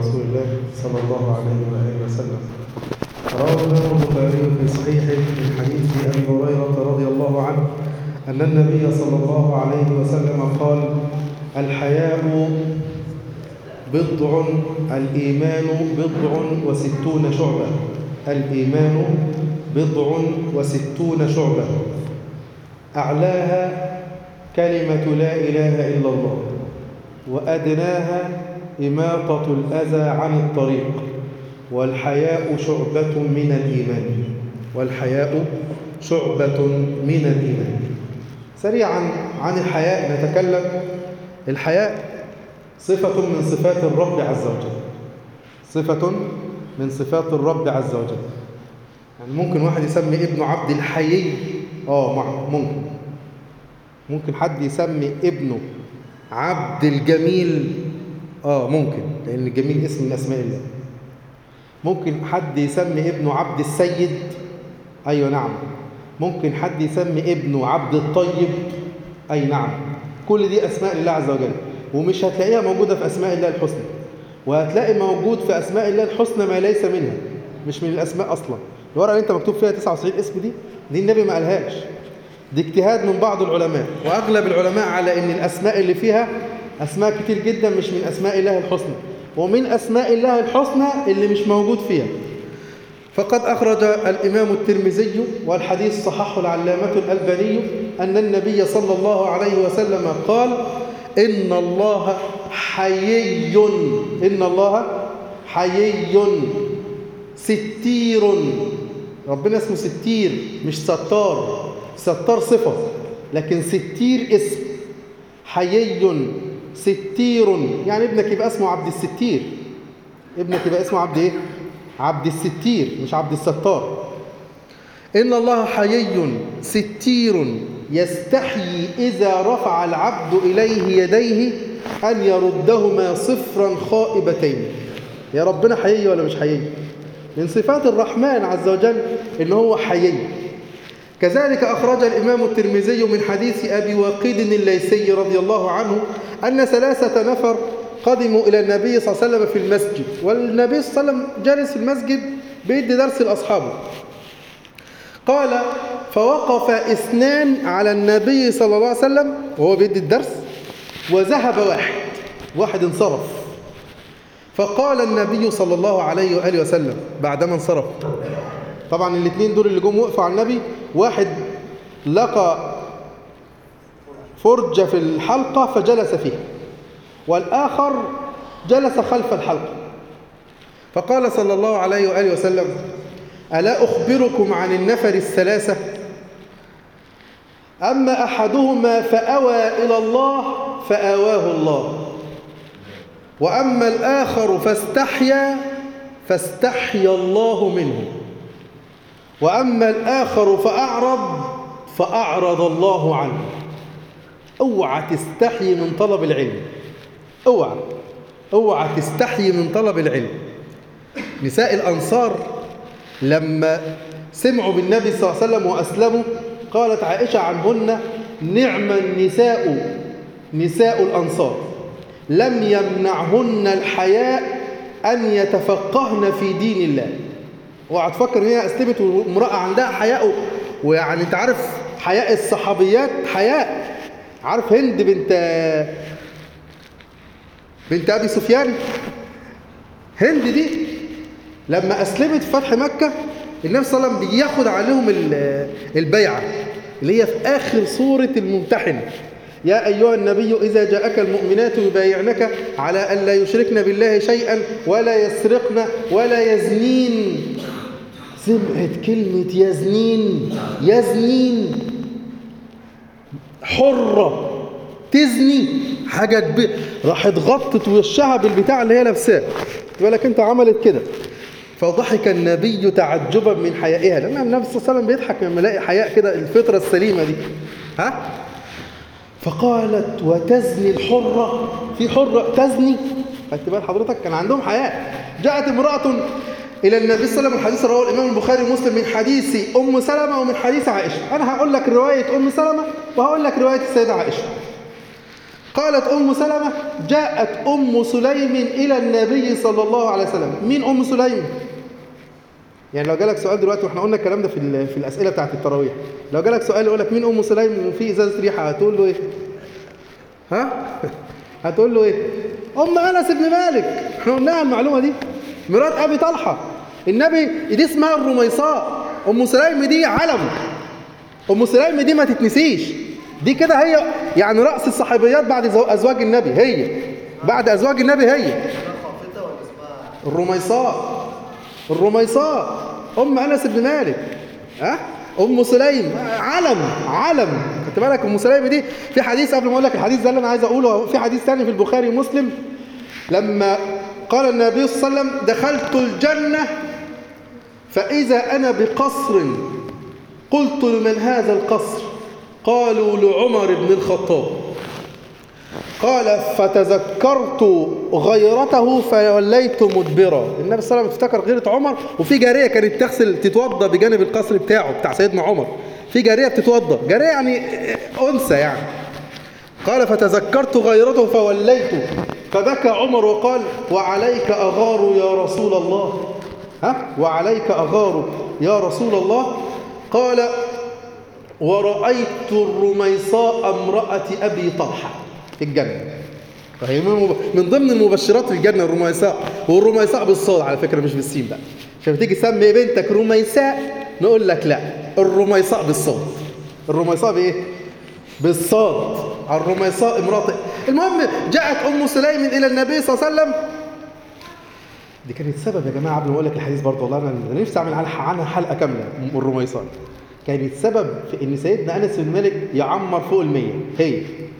رسول الله صلى الله عليه وآله وسلم روى الإمام البخاري في صحيحه من حديث أبي هريرة رضي الله عنه أن النبي صلى الله عليه وسلم قال الحياء بضع الإيمان بضع وستون شعبة الإيمان بضع وستون شعبة أعلاها كلمة لا إله إلا الله وأدناها إماطة الأذى عن الطريق والحياء شعبة من الإيمان والحياء شعبة من الإيمان سريعا عن الحياء نتكلم الحياء صفة من صفات الرب عز وجل صفة من صفات الرب عز وجل يعني ممكن واحد يسمي ابنه عبد الحيي اه ممكن ممكن حد يسمي ابنه عبد الجميل اه ممكن لان الجميل اسم من اسماء الله ممكن حد يسمي ابنه عبد السيد ايوه نعم ممكن حد يسمي ابنه عبد الطيب اي نعم كل دي اسماء الله عز وجل ومش هتلاقيها موجوده في اسماء الله الحسنى وهتلاقي موجود في اسماء الله الحسنى ما ليس منها مش من الاسماء اصلا الورقه اللي انت مكتوب فيها 99 اسم دي دي النبي ما قالهاش دي اجتهاد من بعض العلماء واغلب العلماء على ان الاسماء اللي فيها اسماء كتير جدا مش من اسماء الله الحسنى ومن اسماء الله الحسنى اللي مش موجود فيها فقد اخرج الامام الترمذي والحديث صححه العلامه الالباني ان النبي صلى الله عليه وسلم قال ان الله حيي ان الله حيي ستير ربنا اسمه ستير مش ستار ستار صفة لكن ستير اسم حيي ستير يعني ابنك يبقى اسمه عبد الستير ابنك يبقى اسمه عبد ايه عبد الستير مش عبد الستار إن الله حيي ستير يستحيي إذا رفع العبد إليه يديه أن يردهما صفرا خائبتين يا ربنا حيي ولا مش حيي من صفات الرحمن عز وجل إن هو حيي كذلك أخرج الإمام الترمذي من حديث أبي واقيد الليثي رضي الله عنه أن ثلاثة نفر قدموا إلى النبي صلى الله عليه وسلم في المسجد والنبي صلى الله عليه وسلم جالس في المسجد بيدي درس لأصحابه قال فوقف اثنان على النبي صلى الله عليه وسلم وهو بيدي الدرس وذهب واحد واحد انصرف فقال النبي صلى الله عليه وآله وسلم بعدما انصرف طبعا الاثنين دول اللي جم وقفوا على النبي واحد لقى فرجة في الحلقة فجلس فيها والآخر جلس خلف الحلقة فقال صلى الله عليه وآله وسلم ألا أخبركم عن النفر الثلاثة أما أحدهما فأوى إلى الله فآواه الله وأما الآخر فاستحيا فاستحيا الله منه وأما الآخر فأعرض فأعرض الله عنه اوعى تستحي من طلب العلم اوعى اوعى تستحي من طلب العلم نساء الأنصار لما سمعوا بالنبي صلى الله عليه وسلم وأسلموا قالت عائشة عنهن نعم النساء نساء الأنصار لم يمنعهن الحياء أن يتفقهن في دين الله اوعى تفكر ان هي اسلمت وامراه عندها حياء ويعني انت عارف حياء الصحابيات حياء عارف هند بنت بنت ابي سفيان هند دي لما اسلمت في فتح مكه النبي صلى الله عليه وسلم بيجي ياخد عليهم البيعه اللي هي في اخر سوره الممتحن يا أيها النبي إذا جاءك المؤمنات يبايعنك على أن لا يشركن بالله شيئا ولا يسرقن ولا يزنين سمعت كلمة يزنين يزنين حرة تزني حاجة كبيرة راحت غطت وشها بالبتاع اللي هي لابساه بالك انت عملت كده فضحك النبي تعجبا من حيائها لان النبي صلى الله عليه وسلم بيضحك لما يلاقي حياء كده الفطره السليمه دي ها فقالت وتزني الحرة في حرة تزني خدت بال حضرتك كان عندهم حياء جاءت امرأة إلى النبي صلى الله عليه وسلم الحديث رواه الإمام البخاري ومسلم من حديث أم سلمة ومن حديث عائشة أنا هقول لك رواية أم سلمة وهقول لك رواية السيدة عائشة قالت أم سلمة جاءت أم سليم إلى النبي صلى الله عليه وسلم مين أم سليم؟ يعني لو جالك سؤال دلوقتي واحنا قلنا الكلام ده في ال- في الأسئلة بتاعت التراويح لو جالك سؤال يقول لك مين أم سليم وفي إزازة ريحة هتقول له إيه؟ ها؟ هتقول له إيه؟ أم أنس بن مالك احنا قلناها المعلومة دي مرات أبي طلحة النبي دي اسمها الرميصاء أم سليم دي علم أم سليم دي ما تتنسيش دي كده هي يعني رأس الصحابيات بعد زو- أزواج النبي هي بعد أزواج النبي هي خافتها ولا اسمها الرميصاء الرميصاء أم أنس بن مالك ها أم سليم علم علم خدت بالك أم سليم دي في حديث قبل ما أقول لك الحديث ده اللي أنا عايز أقوله في حديث ثاني في البخاري ومسلم لما قال النبي صلى الله عليه وسلم دخلت الجنة فإذا أنا بقصر قلت لمن هذا القصر قالوا لعمر بن الخطاب قال فتذكرت غيرته فوليت مدبرا النبي صلى الله عليه وسلم افتكر غيرة عمر وفي جارية كانت تغسل تتوضى بجانب القصر بتاعه بتاع سيدنا عمر في جارية بتتوضى جارية يعني أنثى يعني قال فتذكرت غيرته فوليت فبكى عمر وقال وعليك أغار يا رسول الله ها وعليك أغار يا رسول الله قال ورأيت الرميصاء امرأة أبي طلحة في الجنة فهي من من ضمن المبشرات في الجنة الرميصاء والرميصاء بالصاد على فكرة مش بالسين بقى عشان تيجي تسمي بنتك رميصاء نقول لك لا الرميصاء بالصاد الرميصاء بإيه؟ بالصاد الرميصاء امرأة المهم جاءت أم سليم إلى النبي صلى الله عليه وسلم دي كانت سبب يا جماعه قبل ما اقول لك الحديث برضه والله انا نفسي اعمل عنها عنها حلقه كامله ام الرميصان كانت سبب في ان سيدنا انس بن مالك يعمر فوق ال 100 هي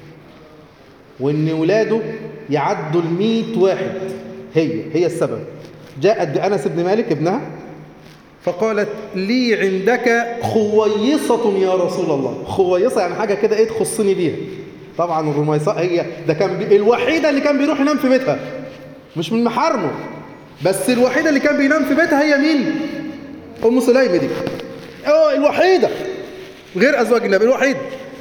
وان ولاده يعدوا ال 100 واحد هي هي السبب جاءت بانس بن مالك ابنها فقالت لي عندك خويصة يا رسول الله خويصة يعني حاجة كده ايه تخصني بيها طبعا الرميصاء هي ده كان بي... الوحيدة اللي كان بيروح ينام في بيتها مش من محارمه بس الوحيدة اللي كان بينام في بيتها هي مين أم سليم دي اه الوحيدة غير أزواج النبي الوحيدة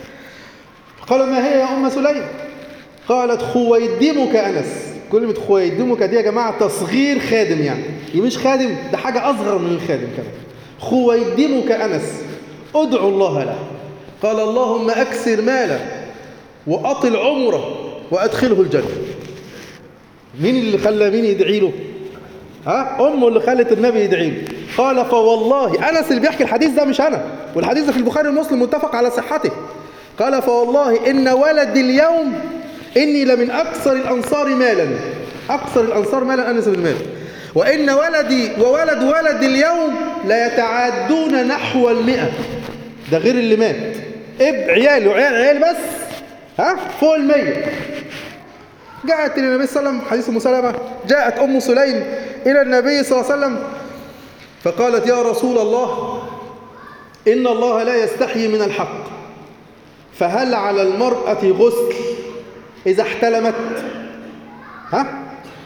قال ما هي يا أم سليم قالت خويدمك أنس كلمة خويدمك دي يا جماعة تصغير خادم يعني دي مش خادم ده حاجة أصغر من الخادم كمان خويدمك أنس ادعو الله له قال اللهم أكثر ماله وأطل عمره وأدخله الجنة مين اللي خلى مين يدعي له ها امه اللي خلت النبي يدعي له قال فوالله انس اللي بيحكي الحديث ده مش انا والحديث ده في البخاري ومسلم متفق على صحته قال فوالله ان ولدي اليوم اني لمن اكثر الانصار مالا اكثر الانصار مالا انس بن مالك وان ولدي وولد ولد اليوم لا يتعادون نحو المئة ده غير اللي مات اب عياله عيال عيال بس ها فوق المية جاءت إلى النبي صلى الله عليه وسلم حديث أم سلمة جاءت أم سليم إلى النبي صلى الله عليه وسلم فقالت يا رسول الله إن الله لا يستحيي من الحق فهل على المرأة غسل إذا احتلمت ها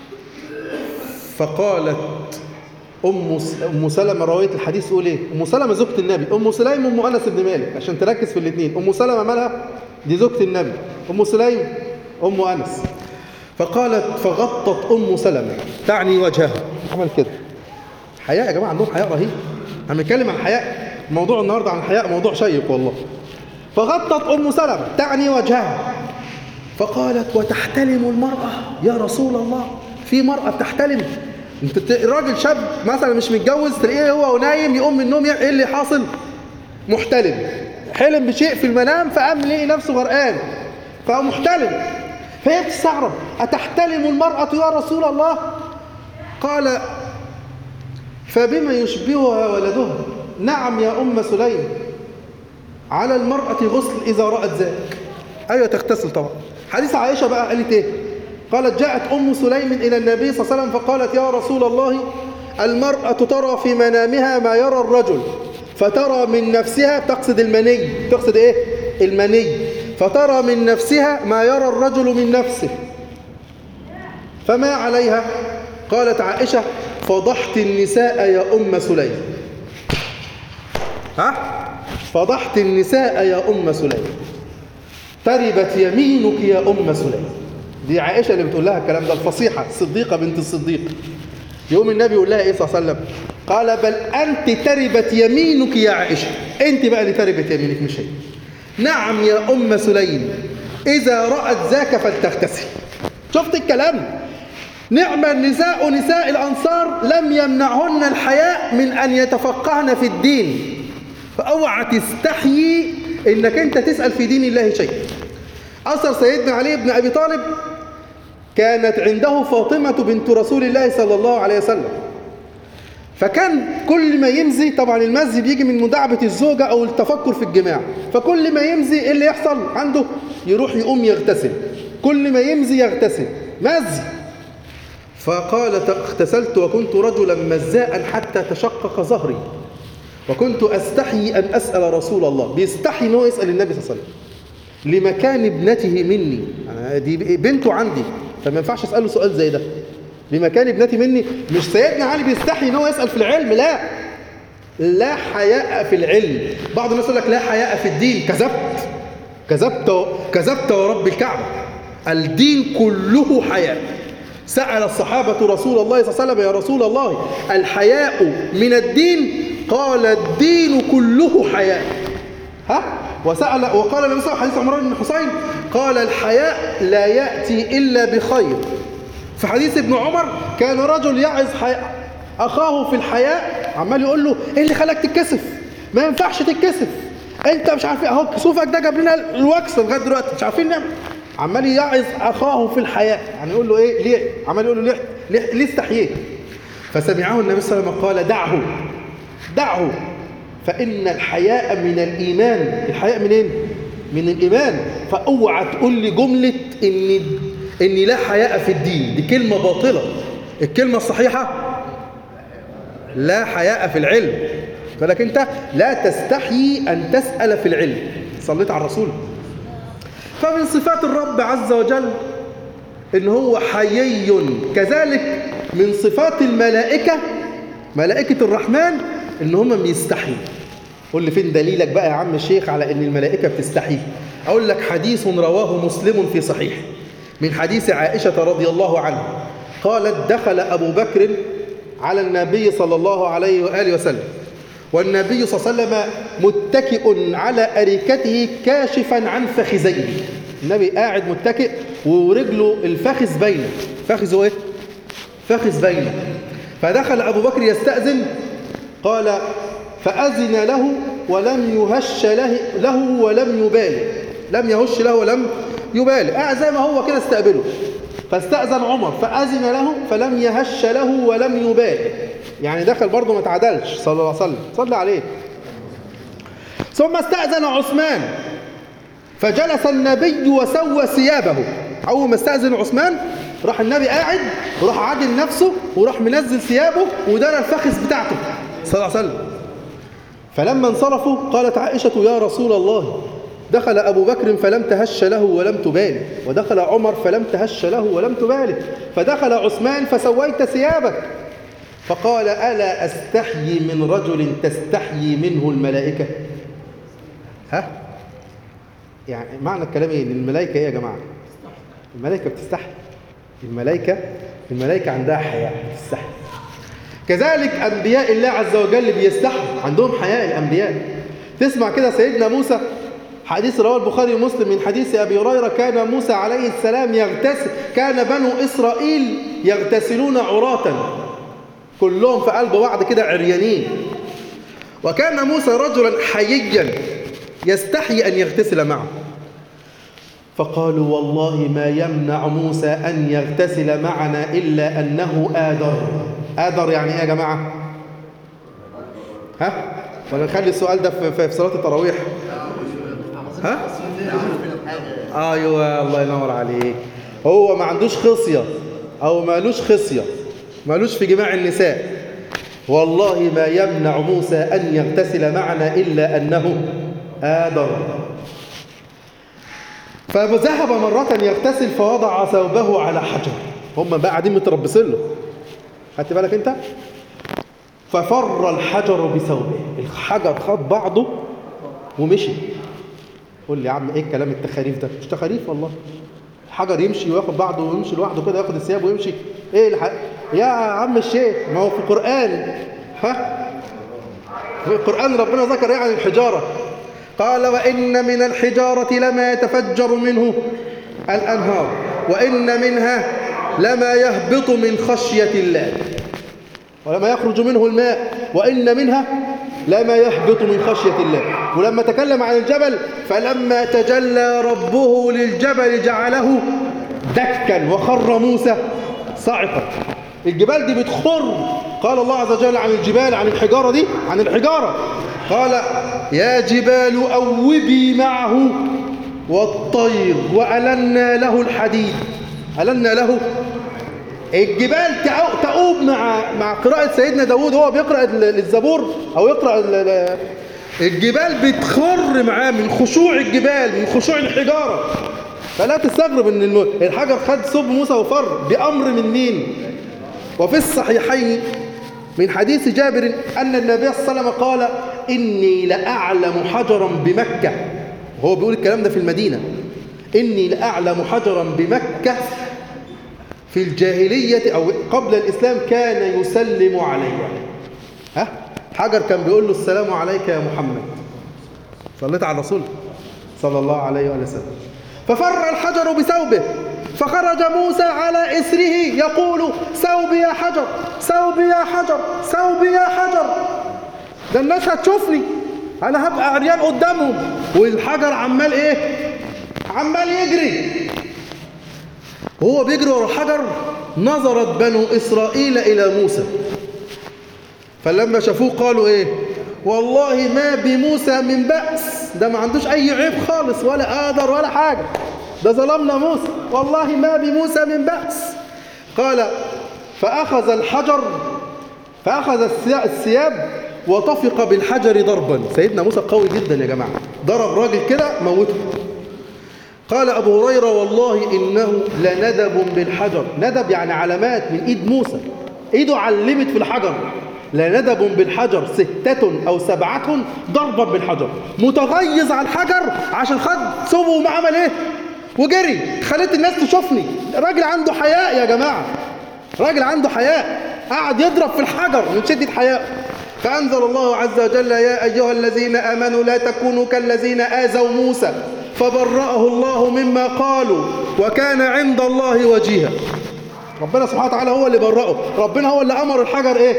فقالت أم س- أم سلمة رواية الحديث تقول إيه؟ أم سلمة زوجة النبي، أم سليم أم أنس بن مالك عشان تركز في الاثنين، أم سلمة مالها؟ دي زوجة النبي، أم سليم أم أنس. فقالت فغطت أم سلمة تعني وجهها، عمل كده. حياء يا جماعة عندهم حياء رهيب. احنا بنتكلم عن حياء، موضوع النهارده عن الحياء موضوع شيق والله. فغطت أم سلمة تعني وجهها فقالت وتحتلم المرأة يا رسول الله في مرأة بتحتلم انت ت- راجل شاب مثلا مش متجوز تلاقيه هو ونايم يقوم من النوم يع- ايه اللي حاصل محتلم حلم بشيء في المنام فقام لقي نفسه غرقان فقام محتلم فهي بتستغرب أتحتلم المرأة يا رسول الله قال فبما يشبهها ولدها نعم يا أم سليم على المرأة غسل إذا رأت ذلك أيوة تغتسل طبعا حديث عائشة بقى قالت إيه قالت جاءت أم سليم إلى النبي صلى الله عليه وسلم فقالت يا رسول الله المرأة ترى في منامها ما يرى الرجل فترى من نفسها تقصد المني تقصد إيه المني فترى من نفسها ما يرى الرجل من نفسه فما عليها قالت عائشة فضحت النساء يا أم سليم ها فضحت النساء يا أم سليم تربت يمينك يا أم سليم دي عائشة اللي بتقول لها الكلام ده الفصيحة الصديقة بنت الصديق يقوم النبي يقول لها ايه صلى الله عليه وسلم قال بل أنت تربت يمينك يا عائشة أنت بقى اللي تربت يمينك مش هي نعم يا أم سليم إذا رأت ذاك فلتغتسل شفت الكلام نعم النساء نساء الأنصار لم يمنعهن الحياء من أن يتفقهن في الدين فأوعى تستحيي إنك أنت تسأل في دين الله شيء أثر سيدنا علي بن أبي طالب كانت عنده فاطمة بنت رسول الله صلى الله عليه وسلم فكان كل ما يمزي طبعا المزي بيجي من مداعبة الزوجة أو التفكر في الجماع فكل ما يمزي إيه اللي يحصل عنده يروح يقوم يغتسل كل ما يمزي يغتسل مزي فقالت اغتسلت وكنت رجلا مزاء حتى تشقق ظهري وكنت أستحي أن أسأل رسول الله بيستحي أنه يسأل النبي صلى الله عليه وسلم لمكان ابنته مني أنا دي بنته عندي فما ينفعش أسأله سؤال زي ده لمكان ابنتي مني مش سيدنا علي بيستحي ان هو يسأل في العلم لا لا حياء في العلم بعض الناس يقول لك لا حياء في الدين كذبت كذبت كذبت ورب الكعبة الدين كله حياء سأل الصحابة رسول الله صلى الله عليه وسلم يا رسول الله الحياء من الدين قال الدين كله حياء ها وسأل وقال النبي صلى الله عليه وسلم حديث عمران بن حسين قال الحياء لا يأتي إلا بخير في حديث ابن عمر كان رجل يعظ حي... أخاه في الحياء عمال يقول له إيه اللي خلاك تتكسف ما ينفعش تتكسف أنت مش عارف إيه أهو كسوفك ده جاب لنا الوكس لغاية دلوقتي مش عارفين نعمل عمال يعظ أخاه في الحياء يعني يقول له إيه ليه عمال يقول له ليه ليه, ليه استحييت فسمعه النبي صلى الله عليه وسلم قال دعه دعه فإن الحياء من الإيمان الحياء منين؟ من الإيمان فأوعى تقول لي جملة إن إن لا حياء في الدين دي كلمة باطلة الكلمة الصحيحة لا حياء في العلم فلك أنت لا تستحيي أن تسأل في العلم صليت على الرسول فمن صفات الرب عز وجل إن هو حيي كذلك من صفات الملائكة ملائكة الرحمن إن هم بيستحيوا قول لي فين دليلك بقى يا عم الشيخ على إن الملائكة بتستحي أقول لك حديث رواه مسلم في صحيح من حديث عائشة رضي الله عنها قالت دخل أبو بكر على النبي صلى الله عليه وآله وسلم والنبي صلى الله عليه وسلم متكئ على أريكته كاشفا عن فخذيه النبي قاعد متكئ ورجله الفخذ باينه فخذه ايه فخذ باينه فدخل أبو بكر يستأذن قال فأذن له ولم يهش له, له ولم يبالي لم يهش له ولم يبالي قاعد زي ما هو كده استقبله فاستأذن عمر فأذن له فلم يهش له ولم يبالي يعني دخل برضه ما تعدلش صلى الله عليه وسلم صلى عليه ثم استأذن عثمان فجلس النبي وسوى ثيابه أول ما استأذن عثمان راح النبي قاعد وراح عادل نفسه وراح منزل ثيابه ودار الفخذ بتاعته صلى الله عليه وسلم فلما انصرفوا قالت عائشة يا رسول الله دخل أبو بكر فلم تهش له ولم تبالي ودخل عمر فلم تهش له ولم تبالي فدخل عثمان فسويت ثيابك فقال ألا أستحيي من رجل تستحيي منه الملائكة ها يعني معنى الكلام ايه الملائكة ايه يا جماعة الملائكة بتستحي الملائكة الملائكة عندها حياء بتستحي كذلك أنبياء الله عز وجل بيستحوا عندهم حياء الأنبياء تسمع كده سيدنا موسى حديث رواه البخاري ومسلم من حديث أبي هريرة كان موسى عليه السلام يغتسل كان بنو إسرائيل يغتسلون عراة كلهم في قلب بعض كده عريانين وكان موسى رجلا حييا يستحي أن يغتسل معه فقالوا والله ما يمنع موسى أن يغتسل معنا إلا أنه آدر آدر يعني إيه يا جماعة ها ولا نخلي السؤال ده في, في صلاة التراويح ها ايوه الله ينور عليك هو ما عندوش خصية او مالوش خصية مالوش في جماع النساء والله ما يمنع موسى أن يغتسل معنا إلا أنه آدر فذهب مرة يغتسل فوضع ثوبه على حجر هم بقى قاعدين متربصين له خدت بالك انت ففر الحجر بثوبه الحجر خد بعضه ومشي قول لي يا عم ايه الكلام التخاريف ده مش تخاريف والله الحجر يمشي وياخد بعضه ويمشي لوحده كده ياخد الثياب ويمشي ايه الح... يا عم الشيخ ما هو في القرآن ها في القرآن ربنا ذكر ايه عن الحجارة قال وإن من الحجارة لما يتفجر منه الأنهار وإن منها لما يهبط من خشية الله ولما يخرج منه الماء وإن منها لما يهبط من خشية الله ولما تكلم عن الجبل فلما تجلى ربه للجبل جعله دكا وخر موسى صاعقا الجبال دي بتخر قال الله عز وجل عن الجبال عن الحجارة دي عن الحجارة قال يا جبال أوبي معه والطير وألنا له الحديد ألنا له الجبال تأو- تؤوب مع مع قراءة سيدنا داود هو بيقرأ ال- الزبور أو يقرأ ال- ال- الجبال بتخر معاه من خشوع الجبال من خشوع الحجارة فلا تستغرب ان الم- الحجر خد صب موسى وفر بأمر من مين وفي الصحيحين من حديث جابر أن النبي صلى الله عليه وسلم قال إني لأعلم حجرا بمكة هو بيقول الكلام ده في المدينة إني لأعلم حجرا بمكة في الجاهلية أو قبل الإسلام كان يسلم علي ها حجر كان بيقول له السلام عليك يا محمد صليت على الرسول صلى الله عليه وآله وسلم ففر الحجر بثوبه فخرج موسى على إسره يقول ثوبي يا حجر ثوبي يا حجر ثوبي يا حجر ده الناس هتشوفني أنا هبقى عريان قدامهم والحجر عمال إيه عمال يجري وهو بيجري ورا الحجر نظرت بنو إسرائيل إلى موسى فلما شافوه قالوا إيه والله ما بموسى من بأس ده ما عندوش أي عيب خالص ولا قدر ولا حاجة ده ظلمنا موسى والله ما بموسى من بأس قال فأخذ الحجر فأخذ الثي- الثياب وطفق بالحجر ضربا سيدنا موسى قوي جدا يا جماعة ضرب راجل كده موته قال أبو هريرة والله إنه لندب بالحجر ندب يعني علامات من إيد موسى إيده علمت في الحجر لندب بالحجر ستة أو سبعة ضربا بالحجر متغيظ على الحجر عشان خد ثوبه وعمل إيه وجري خليت الناس تشوفني راجل عنده حياء يا جماعة راجل عنده حياء قعد يضرب في الحجر من شدة حياء فأنزل الله عز وجل يا أيها الذين آمنوا لا تكونوا كالذين آذوا موسى فبرأه الله مما قالوا وكان عند الله وجيها ربنا سبحانه وتعالى هو اللي برأه ربنا هو اللي أمر الحجر إيه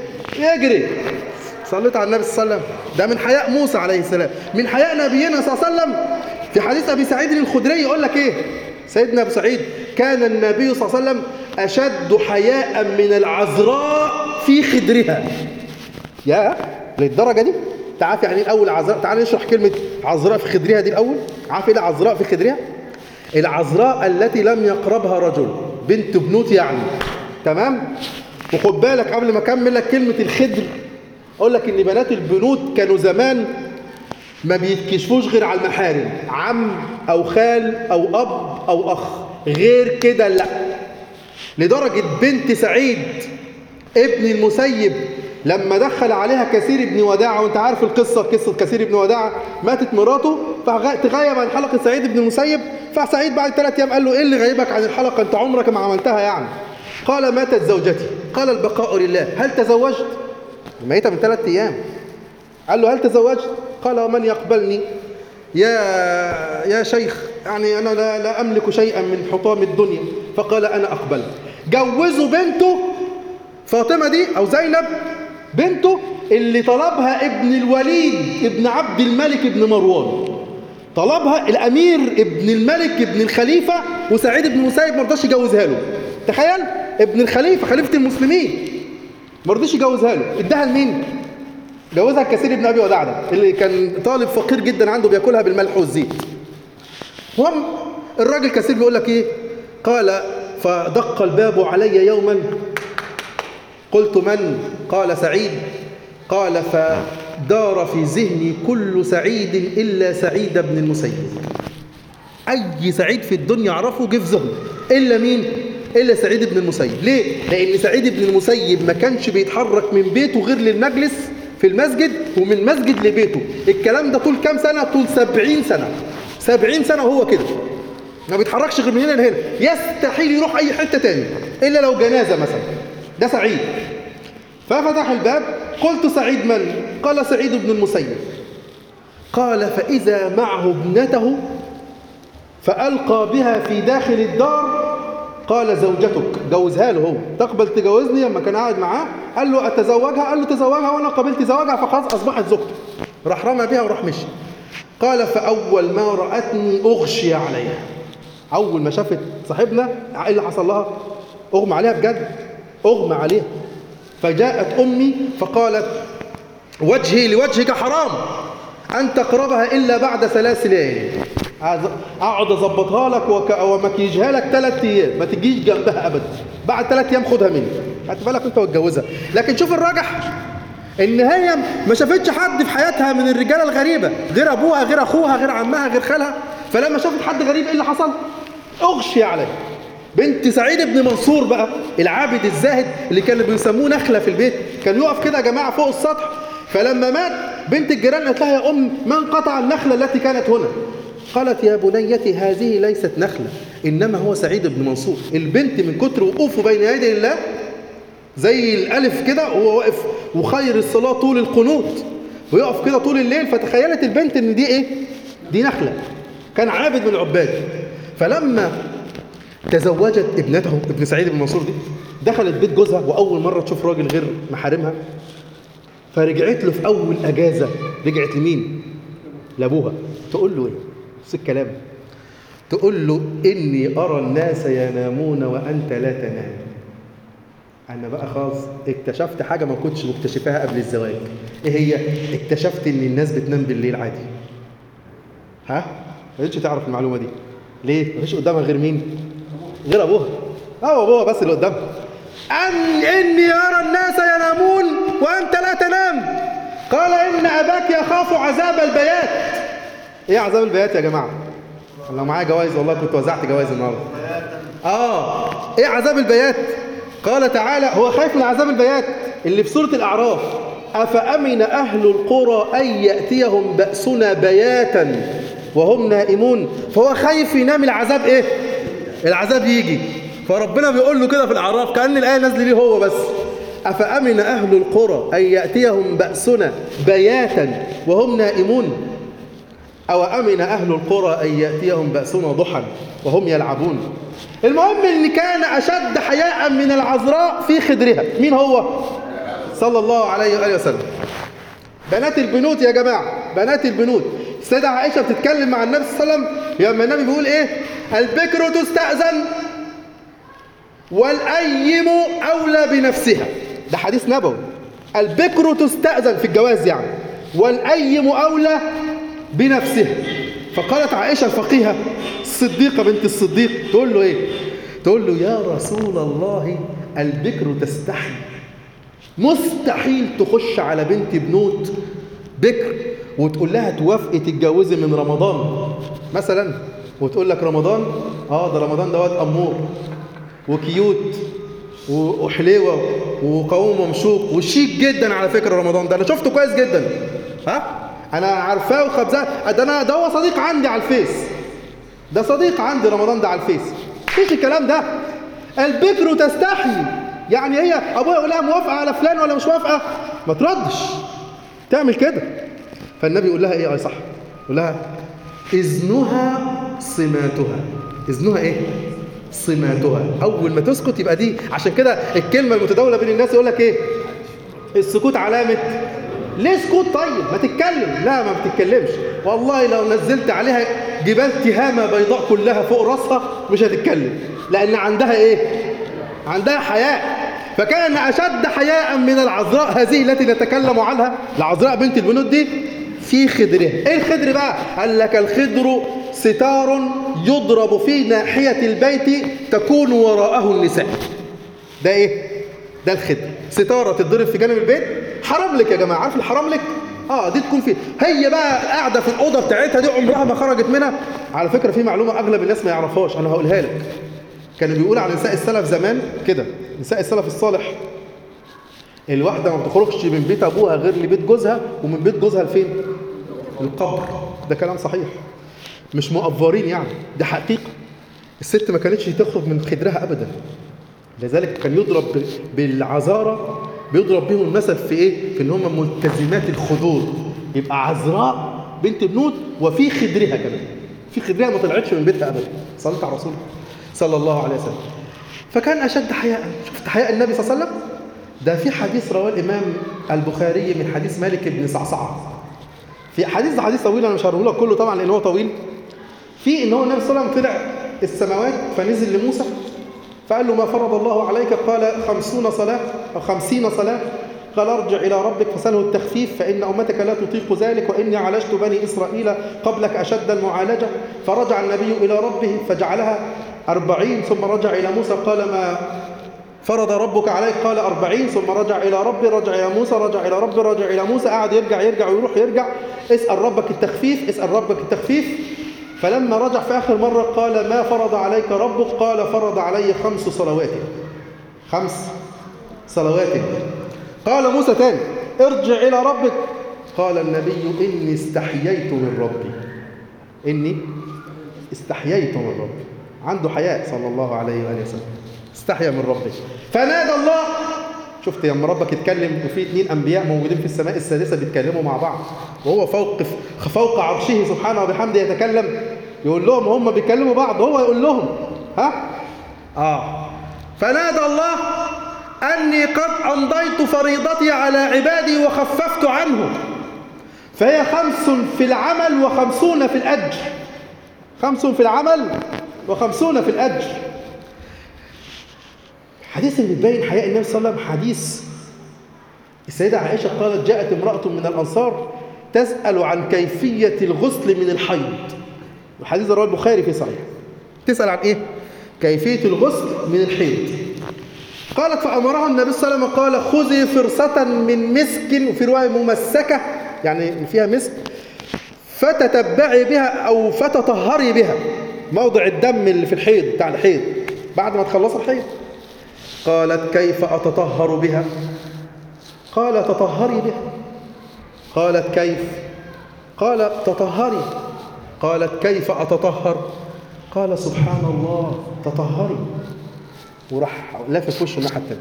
يجري صليت على النبي صلى الله عليه وسلم ده من حياء موسى عليه السلام من حياء نبينا صلى الله عليه وسلم في حديث أبي سعيد الخدري يقول لك إيه سيدنا أبو سعيد كان النبي صلى الله عليه وسلم أشد حياء من العذراء في خدرها يا للدرجة دي تعرف يعني ايه الأول عذراء تعال نشرح كلمة عذراء في خدرها دي الأول عارف ايه العذراء في خدرها العذراء التي لم يقربها رجل بنت بنوت يعني تمام وخد بالك قبل ما اكمل لك كلمة الخدر اقول لك ان بنات البنوت كانوا زمان ما بيتكشفوش غير على المحارم عم او خال او اب او اخ غير كده لا لدرجة بنت سعيد ابن المسيب لما دخل عليها كثير ابن وداعة وانت عارف القصة قصة كثير ابن وداعة ماتت مراته فتغيب عن حلقة سعيد ابن المسيب فسعيد بعد ثلاث ايام قال له ايه اللي غيبك عن الحلقة انت عمرك ما عملتها يعني قال ماتت زوجتي قال البقاء لله هل تزوجت ميتة من ثلاث ايام قال له هل تزوجت قال ومن يقبلني يا يا شيخ يعني انا لا, لا املك شيئا من حطام الدنيا فقال انا اقبل جوزوا بنته فاطمه دي او زينب بنته اللي طلبها ابن الوليد ابن عبد الملك ابن مروان طلبها الامير ابن الملك ابن الخليفه وسعيد بن المسيب ما رضاش يجوزها له تخيل ابن الخليفه خليفه المسلمين ما رضيش يجوزها له اداها لمين جوزها الكثير ابن ابي وداع ده اللي كان طالب فقير جدا عنده بياكلها بالملح والزيت المهم الراجل كثير بيقول لك ايه قال فدق الباب علي يوما قلت من قال سعيد قال فدار في ذهني كل سعيد الا سعيد بن المسيب اي سعيد في الدنيا اعرفه جه في ذهني الا مين الا سعيد بن المسيب ليه لان سعيد بن المسيب ما كانش بيتحرك من بيته غير للمجلس في المسجد ومن مسجد لبيته الكلام ده طول كام سنه طول سبعين سنه سبعين سنة وهو كده ما بيتحركش غير من هنا لهنا يستحيل يروح أي حتة تاني إلا لو جنازة مثلا ده سعيد ففتح الباب قلت سعيد من؟ قال سعيد بن المسيب قال فإذا معه ابنته فألقى بها في داخل الدار قال زوجتك جوزها له هو تقبل تجوزني لما كان قاعد معاه قال له أتزوجها قال له تزوجها وأنا قبلت زواجها فخلاص أصبحت زوجته راح رمى بها وراح مشي قال فأول ما رأتني أغشي عليها أول ما شافت صاحبنا إيه اللي حصل لها أغمى عليها بجد أغمى عليها فجاءت أمي فقالت وجهي لوجهك حرام أن تقربها إلا بعد ثلاث ليالي أقعد أظبطها لك وك... ومكيجها لك ثلاث أيام ما تجيش جنبها أبدا بعد ثلاث أيام خدها مني هات بالك أنت واتجوزها لكن شوف الراجح إن هي ما شافتش حد في حياتها من الرجالة الغريبة غير أبوها غير أخوها غير عمها غير خالها فلما شافت حد غريب إيه اللي حصل؟ أغشي عليه بنت سعيد بن منصور بقى العابد الزاهد اللي كانوا بيسموه نخلة في البيت كان يقف كده يا جماعة فوق السطح فلما مات بنت الجيران قالت لها يا أم من قطع النخلة التي كانت هنا قالت يا بنيتي هذه ليست نخلة إنما هو سعيد بن منصور البنت من كتر وقوفه بين يدي الله زي الألف كده وهو واقف وخير الصلاة طول القنوت ويقف كده طول الليل فتخيلت البنت إن دي إيه؟ دي نخلة كان عابد من العباد فلما تزوجت ابنته ابن سعيد بن منصور دي دخلت بيت جوزها وأول مرة تشوف راجل غير محارمها فرجعت له في أول أجازة رجعت لمين؟ لأبوها تقول له إيه؟ نفس الكلام تقول له إني أرى الناس ينامون وأنت لا تنام أنا بقى خلاص اكتشفت حاجة ما كنتش مكتشفاها قبل الزواج إيه هي؟ اكتشفت إن الناس بتنام بالليل عادي ها؟ ما قدرتش تعرف المعلومة دي ليه؟ مفيش قدامها غير مين؟ غير أبوها هو أبوها بس اللي قدامها أن إني أرى الناس ينامون وأنت لا تنام قال إن أباك يخاف عذاب البيات إيه عذاب البيات يا جماعة لو معايا جوائز والله كنت وزعت جوائز النهارده آه إيه عذاب البيات قال تعالى هو خايف من عذاب البيات اللي في سورة الأعراف أفأمن أهل القرى أن يأتيهم بأسنا بياتا وهم نائمون فهو خايف ينام العذاب إيه العذاب يجي فربنا بيقول له كده في الأعراف كأن الآية نازله ليه هو بس أفأمن أهل القرى أن يأتيهم بأسنا بياتا وهم نائمون أو أمن أهل القرى أن يأتيهم بأسنا ضحى وهم يلعبون المهم ان كان اشد حياء من العذراء في خدرها مين هو صلى الله عليه واله وسلم بنات البنوت يا جماعه بنات البنوت السيده عائشه بتتكلم مع النبي صلى الله عليه وسلم لما النبي بيقول ايه البكر تستاذن والايم اولى بنفسها ده حديث نبوي البكر تستاذن في الجواز يعني والايم اولى بنفسها فقالت عائشة الفقيهة الصديقة بنت الصديق تقول له ايه تقول له يا رسول الله البكر تستحي مستحيل تخش على بنت بنوت بكر وتقول لها توافقي تتجوزي من رمضان مثلا وتقول لك رمضان اه ده رمضان دوت امور وكيوت وحليوه وقوم ممشوق وشيك جدا على فكره رمضان ده انا شفته كويس جدا ها انا عارفاه وخبزاه ده انا ده هو صديق عندي على الفيس ده صديق عندي رمضان ده على الفيس مفيش الكلام ده البكر تستحي يعني هي ابويا يقول لها موافقه على فلان ولا مش موافقه ما تردش تعمل كده فالنبي يقول لها ايه اي صح يقول لها اذنها صماتها اذنها ايه صماتها اول ما تسكت يبقى دي عشان كده الكلمه المتداوله بين الناس يقول لك ايه السكوت علامه ليه سكوت طيب ما تتكلم لا ما بتتكلمش والله لو نزلت عليها جبال تهامة بيضاء كلها فوق راسها مش هتتكلم لأن عندها إيه عندها حياء فكان أشد حياء من العذراء هذه التي نتكلم عنها العذراء بنت البنود دي في خدرها إيه الخدر بقى قال لك الخدر ستار يضرب في ناحية البيت تكون وراءه النساء ده إيه ده الخدر ستارة تتضرب في جانب البيت حرام لك يا جماعة عارف الحرام لك اه دي تكون فيه هي بقى قاعدة في الأوضة بتاعتها دي عمرها ما خرجت منها على فكرة في معلومة أغلب الناس ما يعرفهاش أنا هقولها لك كانوا بيقولوا على نساء السلف زمان كده نساء السلف الصالح الواحدة ما بتخرجش من بيت أبوها غير لبيت جوزها ومن بيت جوزها لفين؟ القبر ده كلام صحيح مش مؤفرين يعني ده حقيقة الست ما كانتش تخرج من خدرها أبدا لذلك كان يضرب ب- بالعذارة بيضرب بيهم المثل في ايه؟ في ان هم ملتزمات الخدور يبقى عذراء بنت بنوت وفي خدرها كمان في خدرها ما طلعتش من بيتها ابدا صلت على الرسول صلى الله عليه وسلم فكان اشد حياء شفت حياء النبي صلى الله عليه وسلم ده في حديث رواه الامام البخاري من حديث مالك بن صعصعه في حديث ده حديث طويل انا مش هقوله لك كله طبعا لان هو طويل في ان هو النبي صلى الله عليه وسلم طلع السماوات فنزل لموسى فقال له ما فرض الله عليك قال خمسون صلاة أو خمسين صلاة قال ارجع إلى ربك فسأله التخفيف فإن أمتك لا تطيق ذلك وإني عالجت بني إسرائيل قبلك أشد المعالجة فرجع النبي إلى ربه فجعلها أربعين ثم رجع إلى موسى قال ما فرض ربك عليك قال أربعين ثم رجع إلى ربي رجع إلى موسى رجع إلى ربي رجع إلى موسى قعد يرجع يرجع ويروح يرجع اسأل ربك التخفيف اسأل ربك التخفيف فلما رجع في آخر مرة قال ما فرض عليك ربك قال فرض علي خمس صلوات خمس صلوات قال موسى تاني ارجع إلى ربك قال النبي إني استحييت من ربي إني استحييت من ربي عنده حياء صلى الله عليه وآله وسلم استحيا من ربه فنادى الله شفت لما ربك يتكلم وفي اثنين انبياء موجودين في السماء السادسه بيتكلموا مع بعض وهو فوق فوق عرشه سبحانه وبحمده يتكلم يقول لهم هم بيكلموا بعض وهو يقول لهم ها اه فنادى الله اني قد امضيت فريضتي على عبادي وخففت عنهم فهي خمس في العمل وخمسون في الاجر خمس في العمل وخمسون في الاجر حديث اللي بتبين حياء النبي صلى الله عليه وسلم حديث السيدة عائشة قالت جاءت امرأة من الأنصار تسأل عن كيفية الغسل من الحيض الحديث رواه البخاري في صحيح تسأل عن إيه؟ كيفية الغسل من الحيض قالت فأمرها النبي صلى الله عليه وسلم قال خذي فرصة من مسك وفي رواية ممسكة يعني فيها مسك فتتبعي بها أو فتطهري بها موضع الدم اللي في الحيض بتاع الحيض بعد ما تخلص الحيض قالت كيف أتطهر بها قال تطهري بها قالت كيف قال تطهري قالت كيف أتطهر قال سبحان الله تطهري وراح لافف وشه الناحية التانية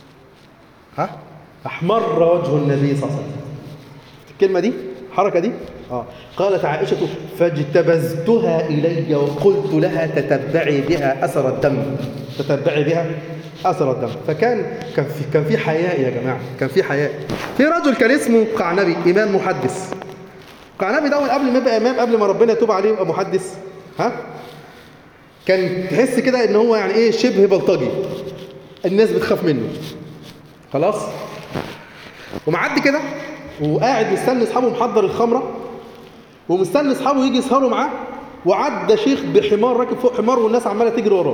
ها أحمر وجه النبي صلى الله عليه وسلم الكلمة دي الحركة دي آه. قالت عائشة فاجتبزتها إلي وقلت لها تتبعي بها أثر الدم تتبعي بها أثر الدم فكان كان في كان في حياء يا جماعة كان في حياء في رجل كان اسمه قعنبي إمام محدث قعنبي ده أول قبل ما يبقى إمام قبل ما ربنا يتوب عليه يبقى محدث ها كان تحس كده إن هو يعني إيه شبه بلطجي الناس بتخاف منه خلاص ومعدي كده وقاعد مستني اصحابه محضر الخمره ومستني اصحابه يجي يسهروا معاه وعدى شيخ بحمار راكب فوق حمار والناس عماله تجري وراه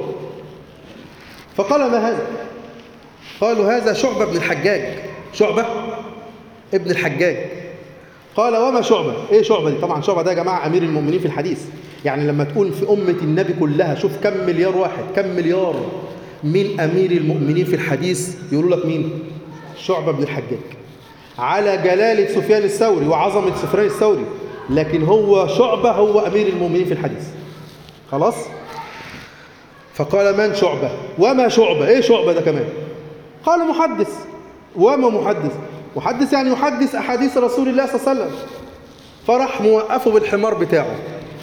فقال ما هذا قالوا هذا شعبة بن الحجاج شعبة ابن الحجاج قال وما شعبة ايه شعبة دي طبعا شعبة ده يا جماعة امير المؤمنين في الحديث يعني لما تقول في أمة النبي كلها شوف كم مليار واحد كم مليار من أمير المؤمنين في الحديث يقولوا لك مين شعبة بن الحجاج على جلالة سفيان الثوري وعظمة سفيان الثوري لكن هو شعبة هو أمير المؤمنين في الحديث خلاص فقال من شعبة وما شعبة ايه شعبة ده كمان قال محدث وما محدث محدث يعني يحدث أحاديث رسول الله صلى الله عليه وسلم فراح موقفه بالحمار بتاعه